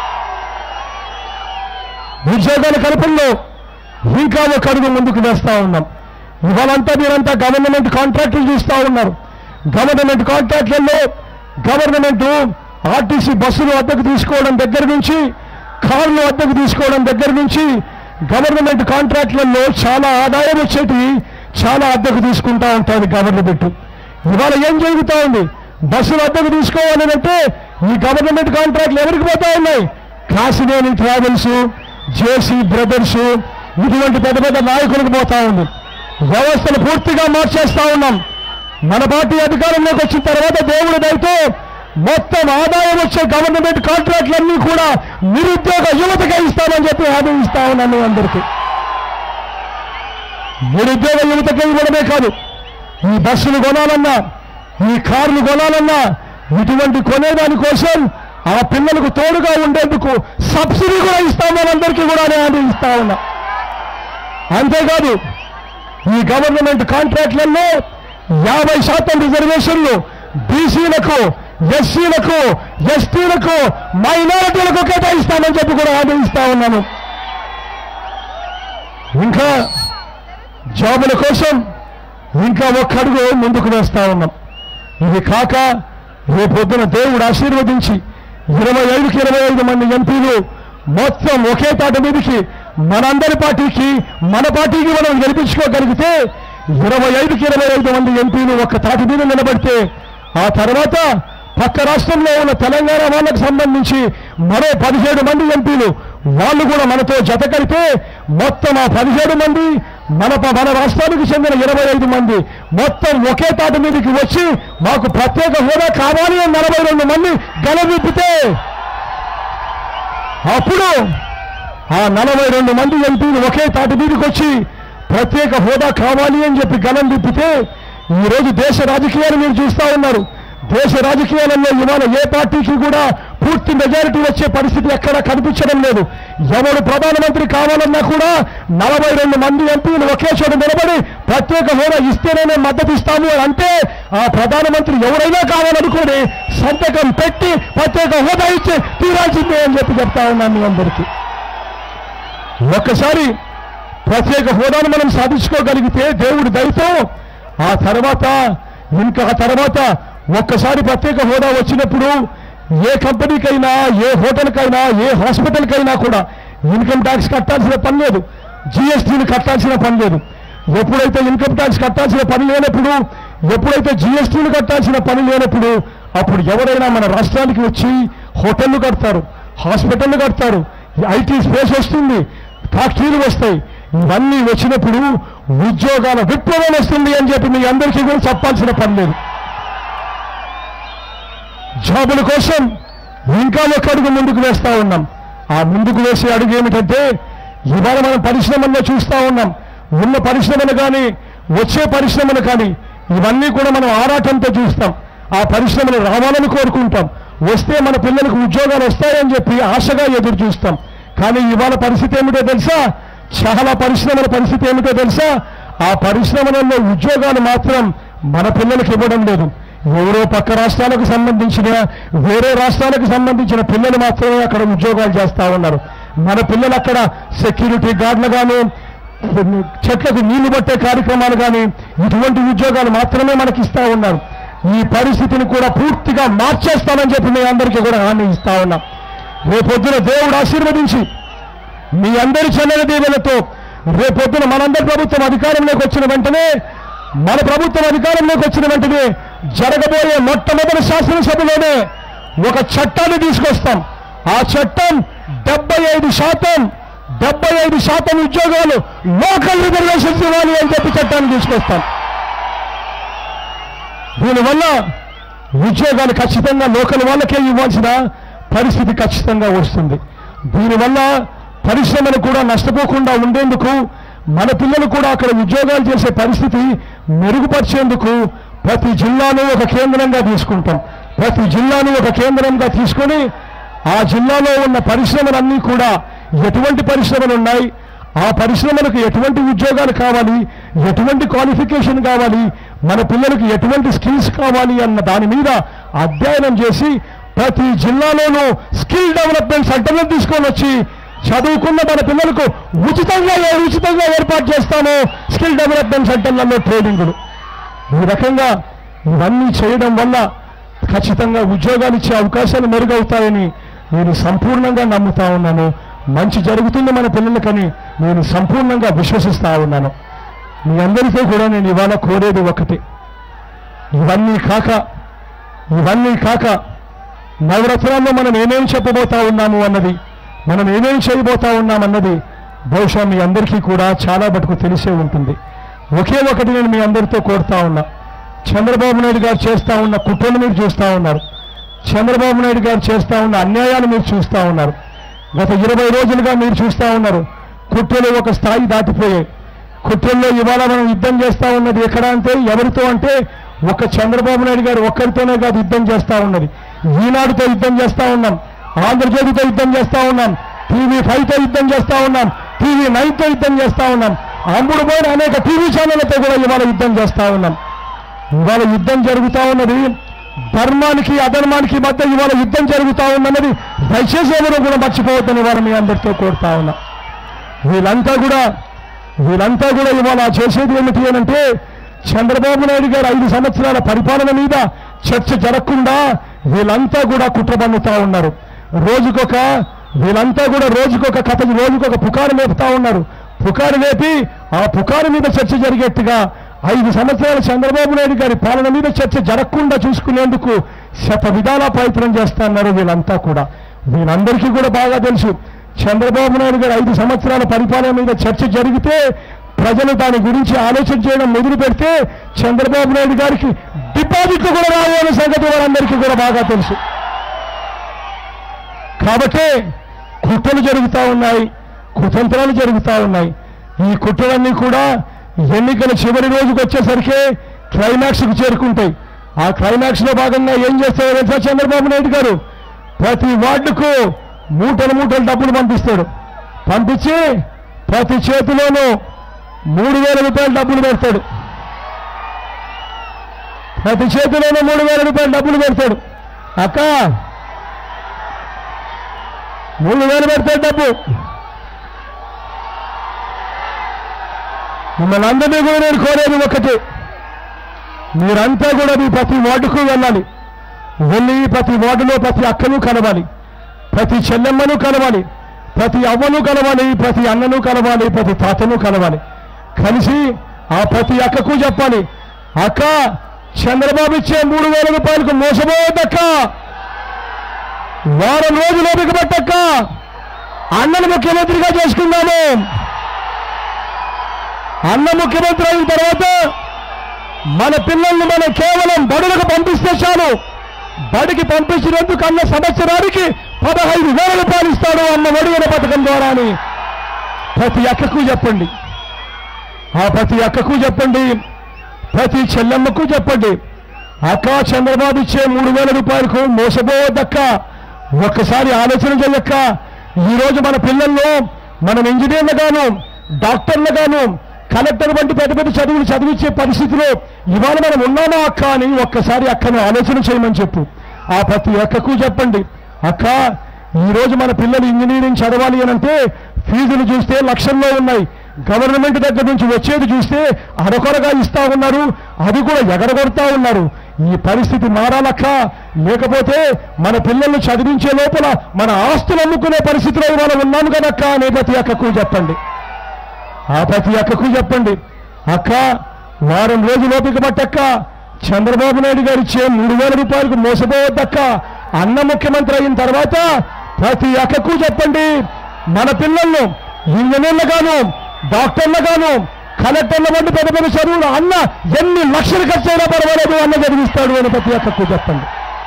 ఉద్యోగాల కల్పనలో ఇంకా ఒక అడుగు ముందుకు వేస్తా ఉన్నాం ఇవాళంతా మీరంతా గవర్నమెంట్ కాంట్రాక్టులు చూస్తా ఉన్నారు గవర్నమెంట్ కాంట్రాక్టులలో గవర్నమెంట్ ఆర్టీసీ బస్సులు అద్దెకు తీసుకోవడం దగ్గర నుంచి కార్లు అద్దెకు తీసుకోవడం దగ్గర నుంచి గవర్నమెంట్ కాంట్రాక్టులలో చాలా ఆదాయం వచ్చేటి చాలా అద్దెకు తీసుకుంటా ఉంటుంది గవర్నమెంట్ ఇవాళ ఏం జరుగుతా ఉంది బస్సులు అద్దెకు తీసుకోవాలి అంటే ఈ గవర్నమెంట్ కాంట్రాక్ట్లు ఎవరికి పోతా ఉన్నాయి కాశీనేని ట్రావెల్స్ జేసీ బ్రదర్స్ ఇటువంటి పెద్ద పెద్ద నాయకులకు పోతా ఉంది వ్యవస్థను పూర్తిగా మార్చేస్తా ఉన్నాం మన పార్టీ అధికారంలోకి వచ్చిన తర్వాత దేవుడి దయతో మొత్తం ఆదాయం వచ్చే గవర్నమెంట్ కాంట్రాక్ట్లన్నీ కూడా నిరుద్యోగ యువతగా ఇస్తామని చెప్పి హామీ ఇస్తా ఉన్నాను మీ అందరికీ నిరుద్యోగ యువతకే ఇవ్వడమే కాదు ఈ బస్సులు కొనాలన్నా ఈ కార్లు కొనాలన్నా ఇటువంటి కొనేదాని కోసం ఆ పిల్లలకు తోడుగా ఉండేందుకు సబ్సిడీ కూడా ఇస్తాం వాళ్ళందరికీ కూడా నేను హామీ ఇస్తా ఉన్నా అంతేకాదు ఈ గవర్నమెంట్ కాంట్రాక్ట్లలో యాభై శాతం రిజర్వేషన్లు బీసీలకు ఎస్సీలకు ఎస్టీలకు మైనారిటీలకు కేటాయిస్తామని చెప్పి కూడా హామీ ఇస్తా ఉన్నాను ఇంకా జాబుల కోసం ఇంకా ఒక్క అడుగు ముందుకు వేస్తా ఉన్నాం ఇది కాక రేపొద్దున దేవుడు ఆశీర్వదించి ఇరవై ఐదుకి ఇరవై ఐదు మంది ఎంపీలు మొత్తం ఒకే తాట మీదకి మనందరి పార్టీకి మన పార్టీకి మనం గెలిపించుకోగలిగితే ఇరవై ఐదుకి ఇరవై ఐదు మంది ఎంపీలు ఒక్క తాటి మీద నిలబడితే ఆ తర్వాత పక్క రాష్ట్రంలో ఉన్న తెలంగాణ వాళ్ళకు సంబంధించి మరో పదిహేడు మంది ఎంపీలు వాళ్ళు కూడా మనతో జత కలిపే మొత్తం ఆ పదిహేడు మంది మన ప- మన రాష్ట్రానికి చెందిన ఇరవై ఐదు మంది మొత్తం ఒకే తాటి మీదకి వచ్చి మాకు ప్రత్యేక హోదా కావాలి అని నలభై రెండు మంది గెలవిప్పితే అప్పుడు ఆ నలభై రెండు మంది ఎంపీలు ఒకే తాటి మీదకి వచ్చి ప్రత్యేక హోదా కావాలి అని చెప్పి గలం తిప్పితే ఈరోజు దేశ రాజకీయాలు మీరు చూస్తా ఉన్నారు దేశ రాజకీయాలలో ఇవాళ ఏ పార్టీకి కూడా పూర్తి మెజారిటీ వచ్చే పరిస్థితి ఎక్కడా కనిపించడం లేదు ఎవరు ప్రధానమంత్రి కావాలన్నా కూడా నలభై రెండు మంది ఎంపీలు ఒకే చోట నిలబడి ప్రత్యేక హోదా ఇస్తేనే మేము మద్దతు ఇస్తాము అని అంటే ఆ ప్రధానమంత్రి ఎవరైనా కావాలనుకోని సంతకం పెట్టి ప్రత్యేక హోదా ఇచ్చి తీరాల్సిందే అని చెప్పి చెప్తా ఉన్నాను మీ అందరికీ ఒక్కసారి ప్రత్యేక హోదాను మనం సాధించుకోగలిగితే దేవుడి దయతో ఆ తర్వాత ఇంకా ఆ తర్వాత ఒక్కసారి ప్రత్యేక హోదా వచ్చినప్పుడు ఏ కంపెనీకైనా ఏ హోటల్కైనా ఏ హాస్పిటల్కైనా కూడా ఇన్కమ్ ట్యాక్స్ కట్టాల్సిన పని లేదు జిఎస్టీని కట్టాల్సిన పని లేదు ఎప్పుడైతే ఇన్కమ్ ట్యాక్స్ కట్టాల్సిన పని లేనప్పుడు ఎప్పుడైతే జిఎస్టీని కట్టాల్సిన పని లేనప్పుడు అప్పుడు ఎవరైనా మన రాష్ట్రానికి వచ్చి హోటళ్లు కడతారు హాస్పిటళ్లు కడతారు ఐటీ స్పేస్ వస్తుంది ఫ్యాక్టరీలు వస్తాయి ఇవన్నీ వచ్చినప్పుడు ఉద్యోగాల విప్లవం వస్తుంది అని చెప్పి మీ అందరికీ కూడా చెప్పాల్సిన పని లేదు జాబుల కోసం ఇంకా ఒక అడుగు ముందుకు వేస్తా ఉన్నాం ఆ ముందుకు వేసే అడుగు ఏమిటంటే ఇవాళ మనం పరిశ్రమల్లో చూస్తా ఉన్నాం ఉన్న పరిశ్రమలు కానీ వచ్చే పరిశ్రమలు కానీ ఇవన్నీ కూడా మనం ఆరాటంతో చూస్తాం ఆ పరిశ్రమలు రావాలని కోరుకుంటాం వస్తే మన పిల్లలకు ఉద్యోగాలు వస్తాయని చెప్పి ఆశగా ఎదురు చూస్తాం కానీ ఇవాళ పరిస్థితి ఏమిటో తెలుసా చాలా పరిశ్రమల పరిస్థితి ఏమిటో తెలుసా ఆ పరిశ్రమలలో ఉద్యోగాలు మాత్రం మన పిల్లలకు ఇవ్వడం లేదు ఎవరో పక్క రాష్ట్రాలకు సంబంధించిన వేరే రాష్ట్రాలకు సంబంధించిన పిల్లలు మాత్రమే అక్కడ ఉద్యోగాలు చేస్తా ఉన్నారు మన పిల్లలు అక్కడ సెక్యూరిటీ గార్డులు కానీ చెట్లకు నీళ్లు పట్టే కార్యక్రమాలు కానీ ఇటువంటి ఉద్యోగాలు మాత్రమే మనకి ఇస్తా ఉన్నారు ఈ పరిస్థితిని కూడా పూర్తిగా మార్చేస్తానని చెప్పి మీ అందరికీ కూడా హామీ ఇస్తా ఉన్నాం రేపొద్దున దేవుడు ఆశీర్వదించి మీ అందరి చల్లని దీవెనతో రేపొద్దున మనందరి ప్రభుత్వం అధికారంలోకి వచ్చిన వెంటనే మన ప్రభుత్వం అధికారంలోకి వచ్చిన వెంటనే జరగబోయే మొట్టమొదటి శాసనసభలోనే ఒక చట్టాన్ని తీసుకొస్తాం ఆ చట్టం డెబ్బై ఐదు శాతం డెబ్బై ఐదు శాతం ఉద్యోగాలు లోకల్ రిజర్వేషన్స్ ఇవ్వాలి అని చెప్పి చట్టాన్ని తీసుకొస్తాం దీనివల్ల ఉద్యోగాలు ఖచ్చితంగా లోకల్ వాళ్ళకే ఇవ్వాల్సిన పరిస్థితి ఖచ్చితంగా వస్తుంది దీనివల్ల పరిశ్రమలు కూడా నష్టపోకుండా ఉండేందుకు మన పిల్లలు కూడా అక్కడ ఉద్యోగాలు చేసే పరిస్థితి మెరుగుపరిచేందుకు ప్రతి జిల్లాను ఒక కేంద్రంగా తీసుకుంటాం ప్రతి జిల్లాను ఒక కేంద్రంగా తీసుకొని ఆ జిల్లాలో ఉన్న పరిశ్రమలన్నీ కూడా ఎటువంటి పరిశ్రమలు ఉన్నాయి ఆ పరిశ్రమలకు ఎటువంటి ఉద్యోగాలు కావాలి ఎటువంటి క్వాలిఫికేషన్ కావాలి మన పిల్లలకు ఎటువంటి స్కిల్స్ కావాలి అన్న దాని మీద అధ్యయనం చేసి ప్రతి జిల్లాలోనూ స్కిల్ డెవలప్మెంట్ సెంటర్లను తీసుకొని వచ్చి చదువుకున్న మన పిల్లలకు ఉచితంగా ఏ ఉచితంగా ఏర్పాటు చేస్తామో స్కిల్ డెవలప్మెంట్ సెంటర్లలో ట్రైనింగులు ఈ రకంగా ఇవన్నీ చేయడం వల్ల ఖచ్చితంగా ఉద్యోగాలు ఇచ్చే అవకాశాలు మెరుగవుతాయని నేను సంపూర్ణంగా నమ్ముతా ఉన్నాను మంచి జరుగుతుంది మన పిల్లలకని నేను సంపూర్ణంగా విశ్వసిస్తా ఉన్నాను మీ అందరికీ కూడా నేను ఇవాళ కోరేది ఒకటి ఇవన్నీ కాక ఇవన్నీ కాక నవరత్నాల్లో మనం ఏమేం చెప్పబోతా ఉన్నాము అన్నది మనం ఏమేం చేయబోతా ఉన్నామన్నది బహుశా మీ అందరికీ కూడా చాలా మటుకు తెలిసే ఉంటుంది ఒకే ఒకటి నేను మీ అందరితో కోరుతా ఉన్నా చంద్రబాబు నాయుడు గారు చేస్తా ఉన్న కుట్రలు మీరు చూస్తా ఉన్నారు చంద్రబాబు నాయుడు గారు చేస్తా ఉన్న అన్యాయాలు మీరు చూస్తా ఉన్నారు గత ఇరవై రోజులుగా మీరు చూస్తా ఉన్నారు కుట్రలు ఒక స్థాయి దాటిపోయాయి కుట్రల్లో ఇవాళ మనం యుద్ధం చేస్తా ఉన్నది ఎక్కడ అంటే ఎవరితో అంటే ఒక చంద్రబాబు నాయుడు గారు ఒక్కరితోనే కాదు యుద్ధం చేస్తా ఉన్నది ఈనాడుతో యుద్ధం చేస్తా ఉన్నాం ఆంధ్రజ్యోతితో యుద్ధం చేస్తా ఉన్నాం టీవీ ఫైవ్తో యుద్ధం చేస్తా ఉన్నాం టీవీ నైన్తో యుద్ధం చేస్తా ఉన్నాం అమ్ముడు పోయిన అనేక టీవీ ఛానళ్లతో కూడా ఇవాళ యుద్ధం చేస్తా ఉన్నాం ఇవాళ యుద్ధం జరుగుతా ఉన్నది ధర్మానికి అధర్మానికి మధ్య ఇవాళ యుద్ధం జరుగుతా ఉందన్నది దయచేసి ఎవరు కూడా మర్చిపోవద్దని ఇవాళ మీ అందరితో కోరుతా ఉన్నా వీళ్ళంతా కూడా వీళ్ళంతా కూడా ఇవాళ చేసేది ఏమిటి అంటే చంద్రబాబు నాయుడు గారు ఐదు సంవత్సరాల పరిపాలన మీద చర్చ జరగకుండా వీళ్ళంతా కూడా కుట్ర పన్నుతా ఉన్నారు రోజుకొక వీళ్ళంతా కూడా రోజుకొక కథ రోజుకొక పుకారు లేపుతా ఉన్నారు పుకారు లేపి ఆ పుకారు మీద చర్చ జరిగేట్టుగా ఐదు సంవత్సరాల చంద్రబాబు నాయుడు గారి పాలన మీద చర్చ జరగకుండా చూసుకునేందుకు శత విధాల ప్రయత్నం చేస్తున్నారు వీళ్ళంతా కూడా వీళ్ళందరికీ కూడా బాగా తెలుసు చంద్రబాబు నాయుడు గారు ఐదు సంవత్సరాల పరిపాలన మీద చర్చ జరిగితే ప్రజలు దాని గురించి ఆలోచన చేయడం మొదలు పెడితే చంద్రబాబు నాయుడు గారికి డిపాజిట్లు కూడా రావు అనే సంగతి వాళ్ళందరికీ కూడా బాగా తెలుసు కాబట్టి కుట్రలు జరుగుతూ ఉన్నాయి కుతంత్రాలు జరుగుతూ ఉన్నాయి ఈ కుట్రలన్నీ కూడా ఎన్నికల చివరి రోజుకు వచ్చేసరికి క్లైమాక్స్కు చేరుకుంటాయి ఆ క్లైమాక్స్ లో భాగంగా ఏం చేస్తారో తెలుసా చంద్రబాబు నాయుడు గారు ప్రతి వార్డుకు మూటలు మూటలు డబ్బులు పంపిస్తాడు పంపించి ప్రతి చేతిలోనూ మూడు వేల రూపాయల డబ్బులు పెడతాడు ప్రతి చేతిలోనూ మూడు వేల రూపాయల డబ్బులు పెడతాడు అక్క మూడు వేలు పెడతాడు డబ్బు మిమ్మల్ని అందరినీ కూడా నేను కోరేది ఒకటి మీరంతా కూడా మీ ప్రతి వార్డుకు వెళ్ళాలి వెళ్ళి ప్రతి వార్డులో ప్రతి అక్కను కలవాలి ప్రతి చెల్లెమ్మను కలవాలి ప్రతి అవ్వను కలవాలి ప్రతి అన్నను కలవాలి ప్రతి తాతను కలవాలి కలిసి ఆ ప్రతి అక్కకు చెప్పాలి అక్క చంద్రబాబు ఇచ్చే మూడు వేల రూపాయలకు మోసపోవద్దక్క వారం రోజులు ఓపిక పట్టక్క అన్నను ముఖ్యమంత్రిగా చేసుకుందాము అన్న ముఖ్యమంత్రి అయిన తర్వాత మన పిల్లల్ని మనం కేవలం బడులకు పంపిస్తే చాలు బడికి పంపించినందుకు అన్న సంవత్సరానికి పదహైదు వేల రూపాయలు ఇస్తాడు అన్న ఒడిగిన పథకం ద్వారా అని ప్రతి అక్కకు చెప్పండి ఆ ప్రతి అక్కకు చెప్పండి ప్రతి చెల్లెమ్మకు చెప్పండి అక్క చంద్రబాబు ఇచ్చే మూడు వేల రూపాయలకు మోసపోవద్దక్క ఒక్కసారి ఆలోచన చేయక్క ఈ రోజు మన పిల్లల్లో మనం ఇంజనీర్లుగాను డాక్టర్లుగాను కలెక్టర్ వంటి పెద్ద పెద్ద చదువులు చదివించే పరిస్థితిలో ఇవాళ మనం ఉన్నామా అక్క అని ఒక్కసారి అక్కను ఆలోచన చేయమని చెప్పు ఆ ప్రతి అక్కకు చెప్పండి అక్క ఈ రోజు మన పిల్లలు ఇంజనీరింగ్ చదవాలి అని అంటే ఫీజులు చూస్తే లక్షల్లో ఉన్నాయి గవర్నమెంట్ దగ్గర నుంచి వచ్చేది చూస్తే అరకొరగా ఇస్తా ఉన్నారు అది కూడా ఎగరగొడతా ఉన్నారు ఈ పరిస్థితి మారాలక్క లేకపోతే మన పిల్లల్ని చదివించే లోపల మన ఆస్తులు అమ్ముకునే పరిస్థితిలో ఇవాళ ఉన్నాము కదక్క అనే ప్రతి అక్కకు చెప్పండి ఆ ప్రతి అక్కకు చెప్పండి అక్క వారం రోజులు ఓపిక పట్టక్క చంద్రబాబు నాయుడు గారు ఇచ్చే మూడు వేల రూపాయలకు మోసపోవద్దక్క అన్న ముఖ్యమంత్రి అయిన తర్వాత ప్రతి అక్కకు చెప్పండి మన పిల్లలను ఇంజనీర్లుగాను డాక్టర్లుగాను కలెక్టర్ల వంటి పెద్ద పెద్ద చదువులు అన్న ఎన్ని లక్షలు ఖర్చు అయినా పర్వాలేదు అన్న చదివిస్తాడు అని ప్రతి ఒక్కరికి చెప్పండి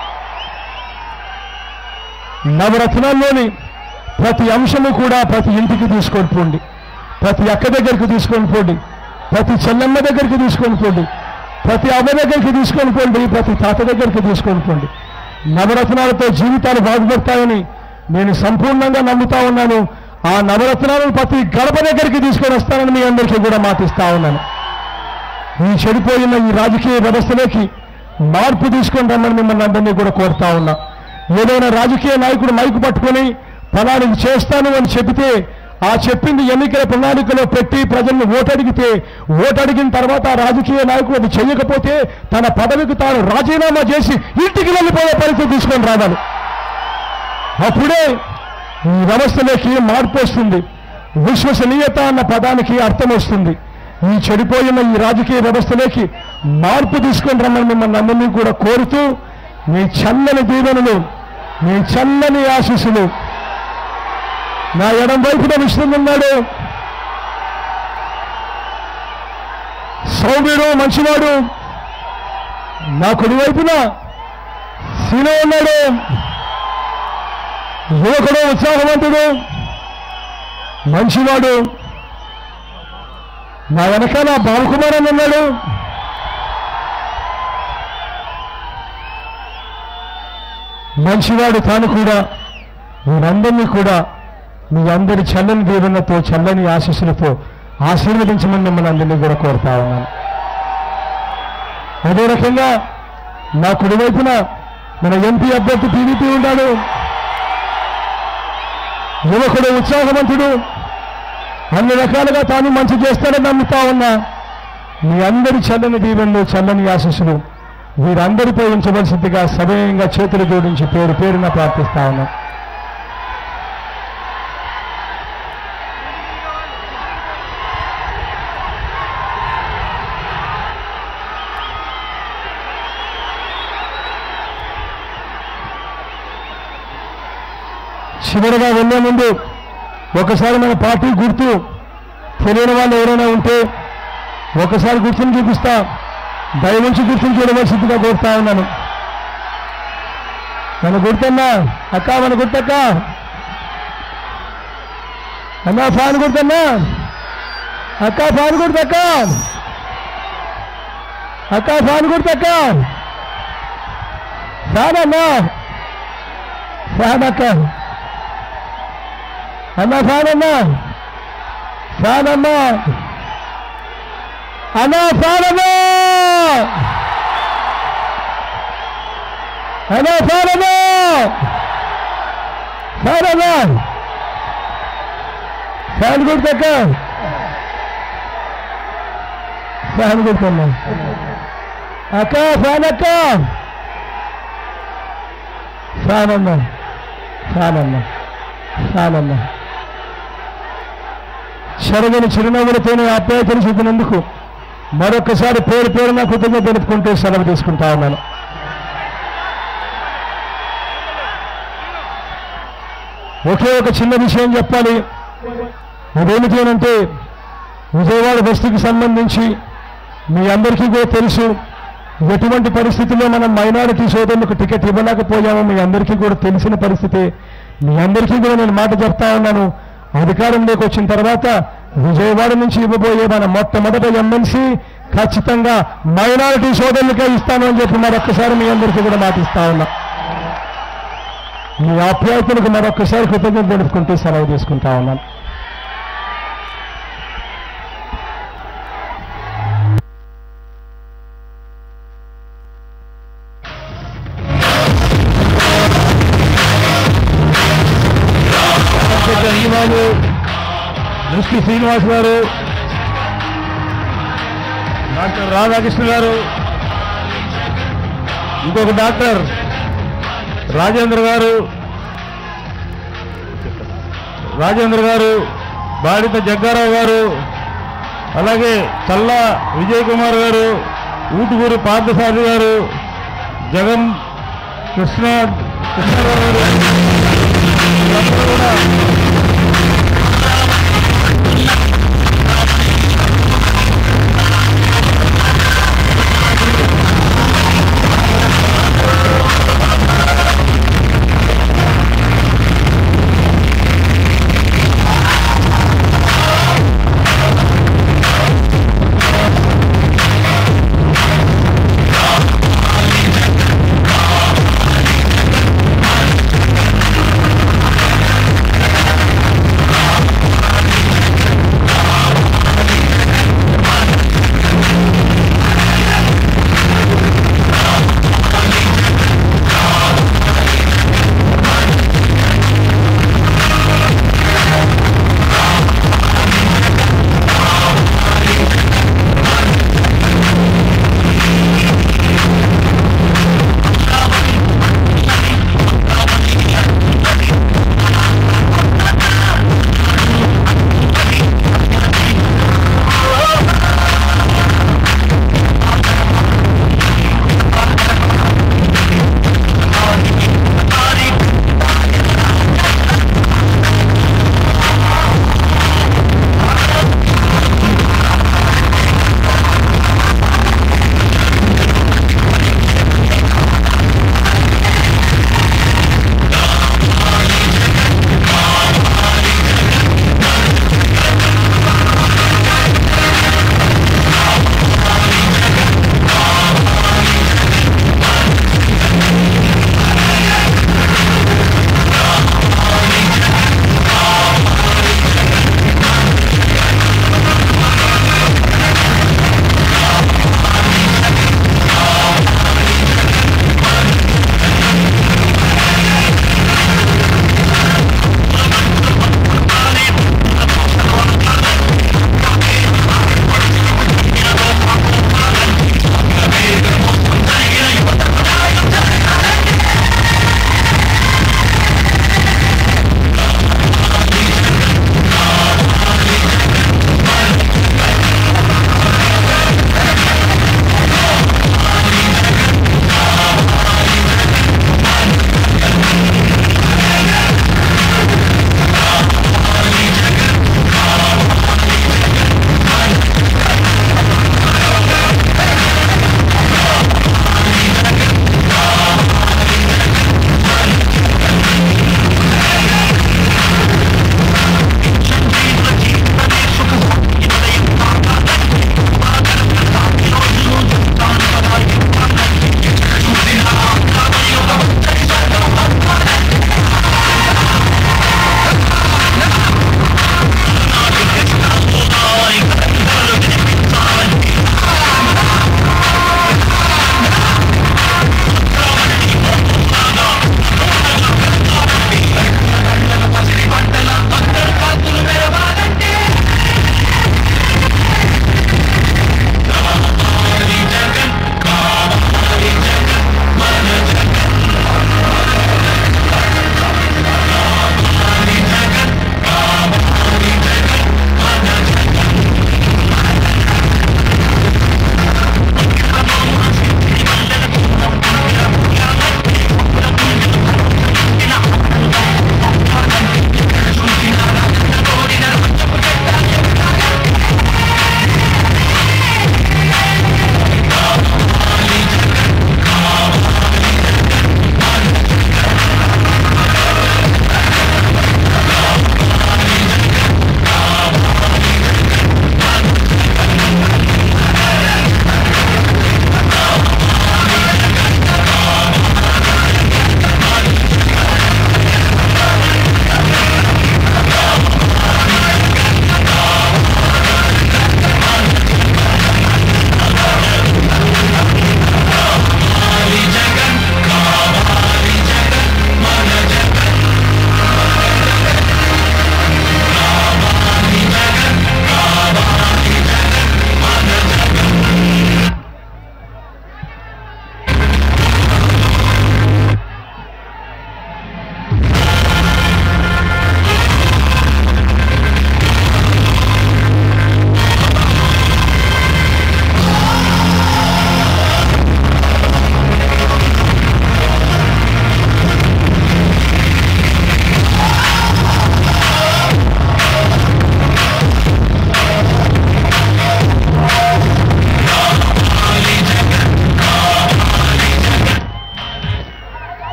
నవరత్నాల్లోని ప్రతి అంశము కూడా ప్రతి ఇంటికి తీసుకొని పోండి ప్రతి అక్క దగ్గరికి తీసుకొని పోండి ప్రతి చెల్లెమ్మ దగ్గరికి తీసుకొని పోండి ప్రతి అవ్వ దగ్గరికి తీసుకొని పోండి ప్రతి తాత దగ్గరికి తీసుకొని పోండి నవరత్నాలతో జీవితాలు బాగుపడతాయని నేను సంపూర్ణంగా నమ్ముతా ఉన్నాను ఆ నవరత్నాలను ప్రతి గడప దగ్గరికి తీసుకొని వస్తానని మీ అందరికీ కూడా మాటిస్తా ఉన్నాను ఈ చెడిపోయిన ఈ రాజకీయ వ్యవస్థలోకి మార్పు తీసుకొని రమ్మని మిమ్మల్ని అందరినీ కూడా కోరుతా ఉన్నా ఏదైనా రాజకీయ నాయకుడు మైకు పట్టుకొని ఫలానికి చేస్తాను అని చెబితే ఆ చెప్పింది ఎన్నికల ప్రణాళికలో పెట్టి ప్రజలను ఓటడిగితే ఓటడిగిన తర్వాత ఆ రాజకీయ నాయకుడు అది చేయకపోతే తన పదవికి తాను రాజీనామా చేసి ఇంటికి వెళ్ళిపోయే పరిస్థితి తీసుకొని రావాలి అప్పుడే ఈ వ్యవస్థలోకి మార్పు వస్తుంది విశ్వసనీయత అన్న పదానికి అర్థం వస్తుంది ఈ చెడిపోయిన ఈ రాజకీయ వ్యవస్థలోకి మార్పు తీసుకొని రమ్మని మిమ్మల్ని అందరినీ కూడా కోరుతూ మీ చల్లని దీవెనలు మీ చల్లని ఆశీస్సులు నా ఎడం వైపున విష్ణు ఉన్నాడు సౌమ్యుడు మంచివాడు నా కుడి వైపున శీల ఉన్నాడు యువకుడు ఉత్సాహవంతుడు మంచివాడు నా వెనకాల బాలకుమార్ అని ఉన్నాడు మంచివాడు తాను కూడా మీరందరినీ కూడా మీ అందరి చల్లని దీవెనలతో చల్లని ఆశీస్సులతో ఆశీర్వదించమని మిమ్మల్ని అందరినీ కూడా కోరుతా ఉన్నాను అదే రకంగా నా కుడివైపున మన ఎంపీ అభ్యర్థి టీడీపీ ఉన్నాడు యువకుడు ఉత్సాహవంతుడు అన్ని రకాలుగా తాను మంచి చేస్తాడని నమ్ముతా ఉన్నా మీ అందరి చల్లని దీవెనలు చల్లని ఆశీస్సులు వీరందరిపై ఉంచవలసిందిగా సవ్యంగా చేతులు జోడించి పేరు పేరున ప్రార్థిస్తా ఉన్నా చివరిగా వెళ్ళే ముందు ఒకసారి మన పార్టీ గుర్తు తెలియని వాళ్ళు ఎవరైనా ఉంటే ఒకసారి గుర్తుని చూపిస్తా దయనుంచి గుర్తుని చూడవలసిందిగా కోరుతా ఉన్నాను మన గుర్తన్నా అక్క మన గుర్తక్క అన్నా ఫ్యాన్ గుర్తన్నా అక్క ఫ్యాన్ గుర్తక్క అక్క ఫ్యాన్ గుర్తక్క ఫ్యాన్ అన్నా ఫ్యాన్ అక్క అన్నా ఫ్యాన్ అన్నా ఫ్యాన్ అన్నా అన్నా ఫ్యాన్ అన్నా అన్నా ఫ్యాన్ అన్నా ఫ్యాన్ అన్నా ఫ్యాన్ గుర్తక్క ఫ్యాన్ గుర్తన్నా అక్క ఫ్యాన్ అక్క ఫ్యాన్ అన్నా ఫ్యాన్ అన్నా ఫ్యాన్ అన్నా చెరగని చిరునవ్వులతోనే ఆప్యాయతను చూపినందుకు మరొకసారి పేరు పేరున కృతజ్ఞత తెలుపుకుంటూ సెలవు తీసుకుంటా ఉన్నాను ఒకే ఒక చిన్న విషయం చెప్పాలి అదేమిటి అంటే విజయవాడ బస్తీకి సంబంధించి మీ అందరికీ కూడా తెలుసు ఎటువంటి పరిస్థితుల్లో మనం మైనారిటీ సోదరులకు టికెట్ ఇవ్వలేకపోయామో మీ అందరికీ కూడా తెలిసిన పరిస్థితి మీ అందరికీ కూడా నేను మాట చెప్తా ఉన్నాను అధికారంలోకి వచ్చిన తర్వాత విజయవాడ నుంచి ఇవ్వబోయే మన మొట్టమొదటి ఎమ్మెల్సీ ఖచ్చితంగా మైనారిటీ సోదరులకే ఇస్తాను అని చెప్పి మరొక్కసారి మీ అందరికీ కూడా మాటిస్తా ఉన్నా మీ ఆప్యాయతలకు మరొక్కసారి కృతజ్ఞత తెలుపుకుంటూ సెలవు తీసుకుంటా ఉన్నాను ఈమాలు దృష్టి శ్రీనివాస్ గారు డాక్టర్ రాధాకృష్ణ గారు ఇంకొక డాక్టర్ రాజేంద్ర గారు రాజేంద్ర గారు బాడిత జగ్గారావు గారు అలాగే చల్లా విజయ్ కుమార్ గారు ఊటుకూరి పార్థసారథి గారు జగన్ కృష్ణ కృష్ణారావు గారు వీళ్ళందరూ కూడా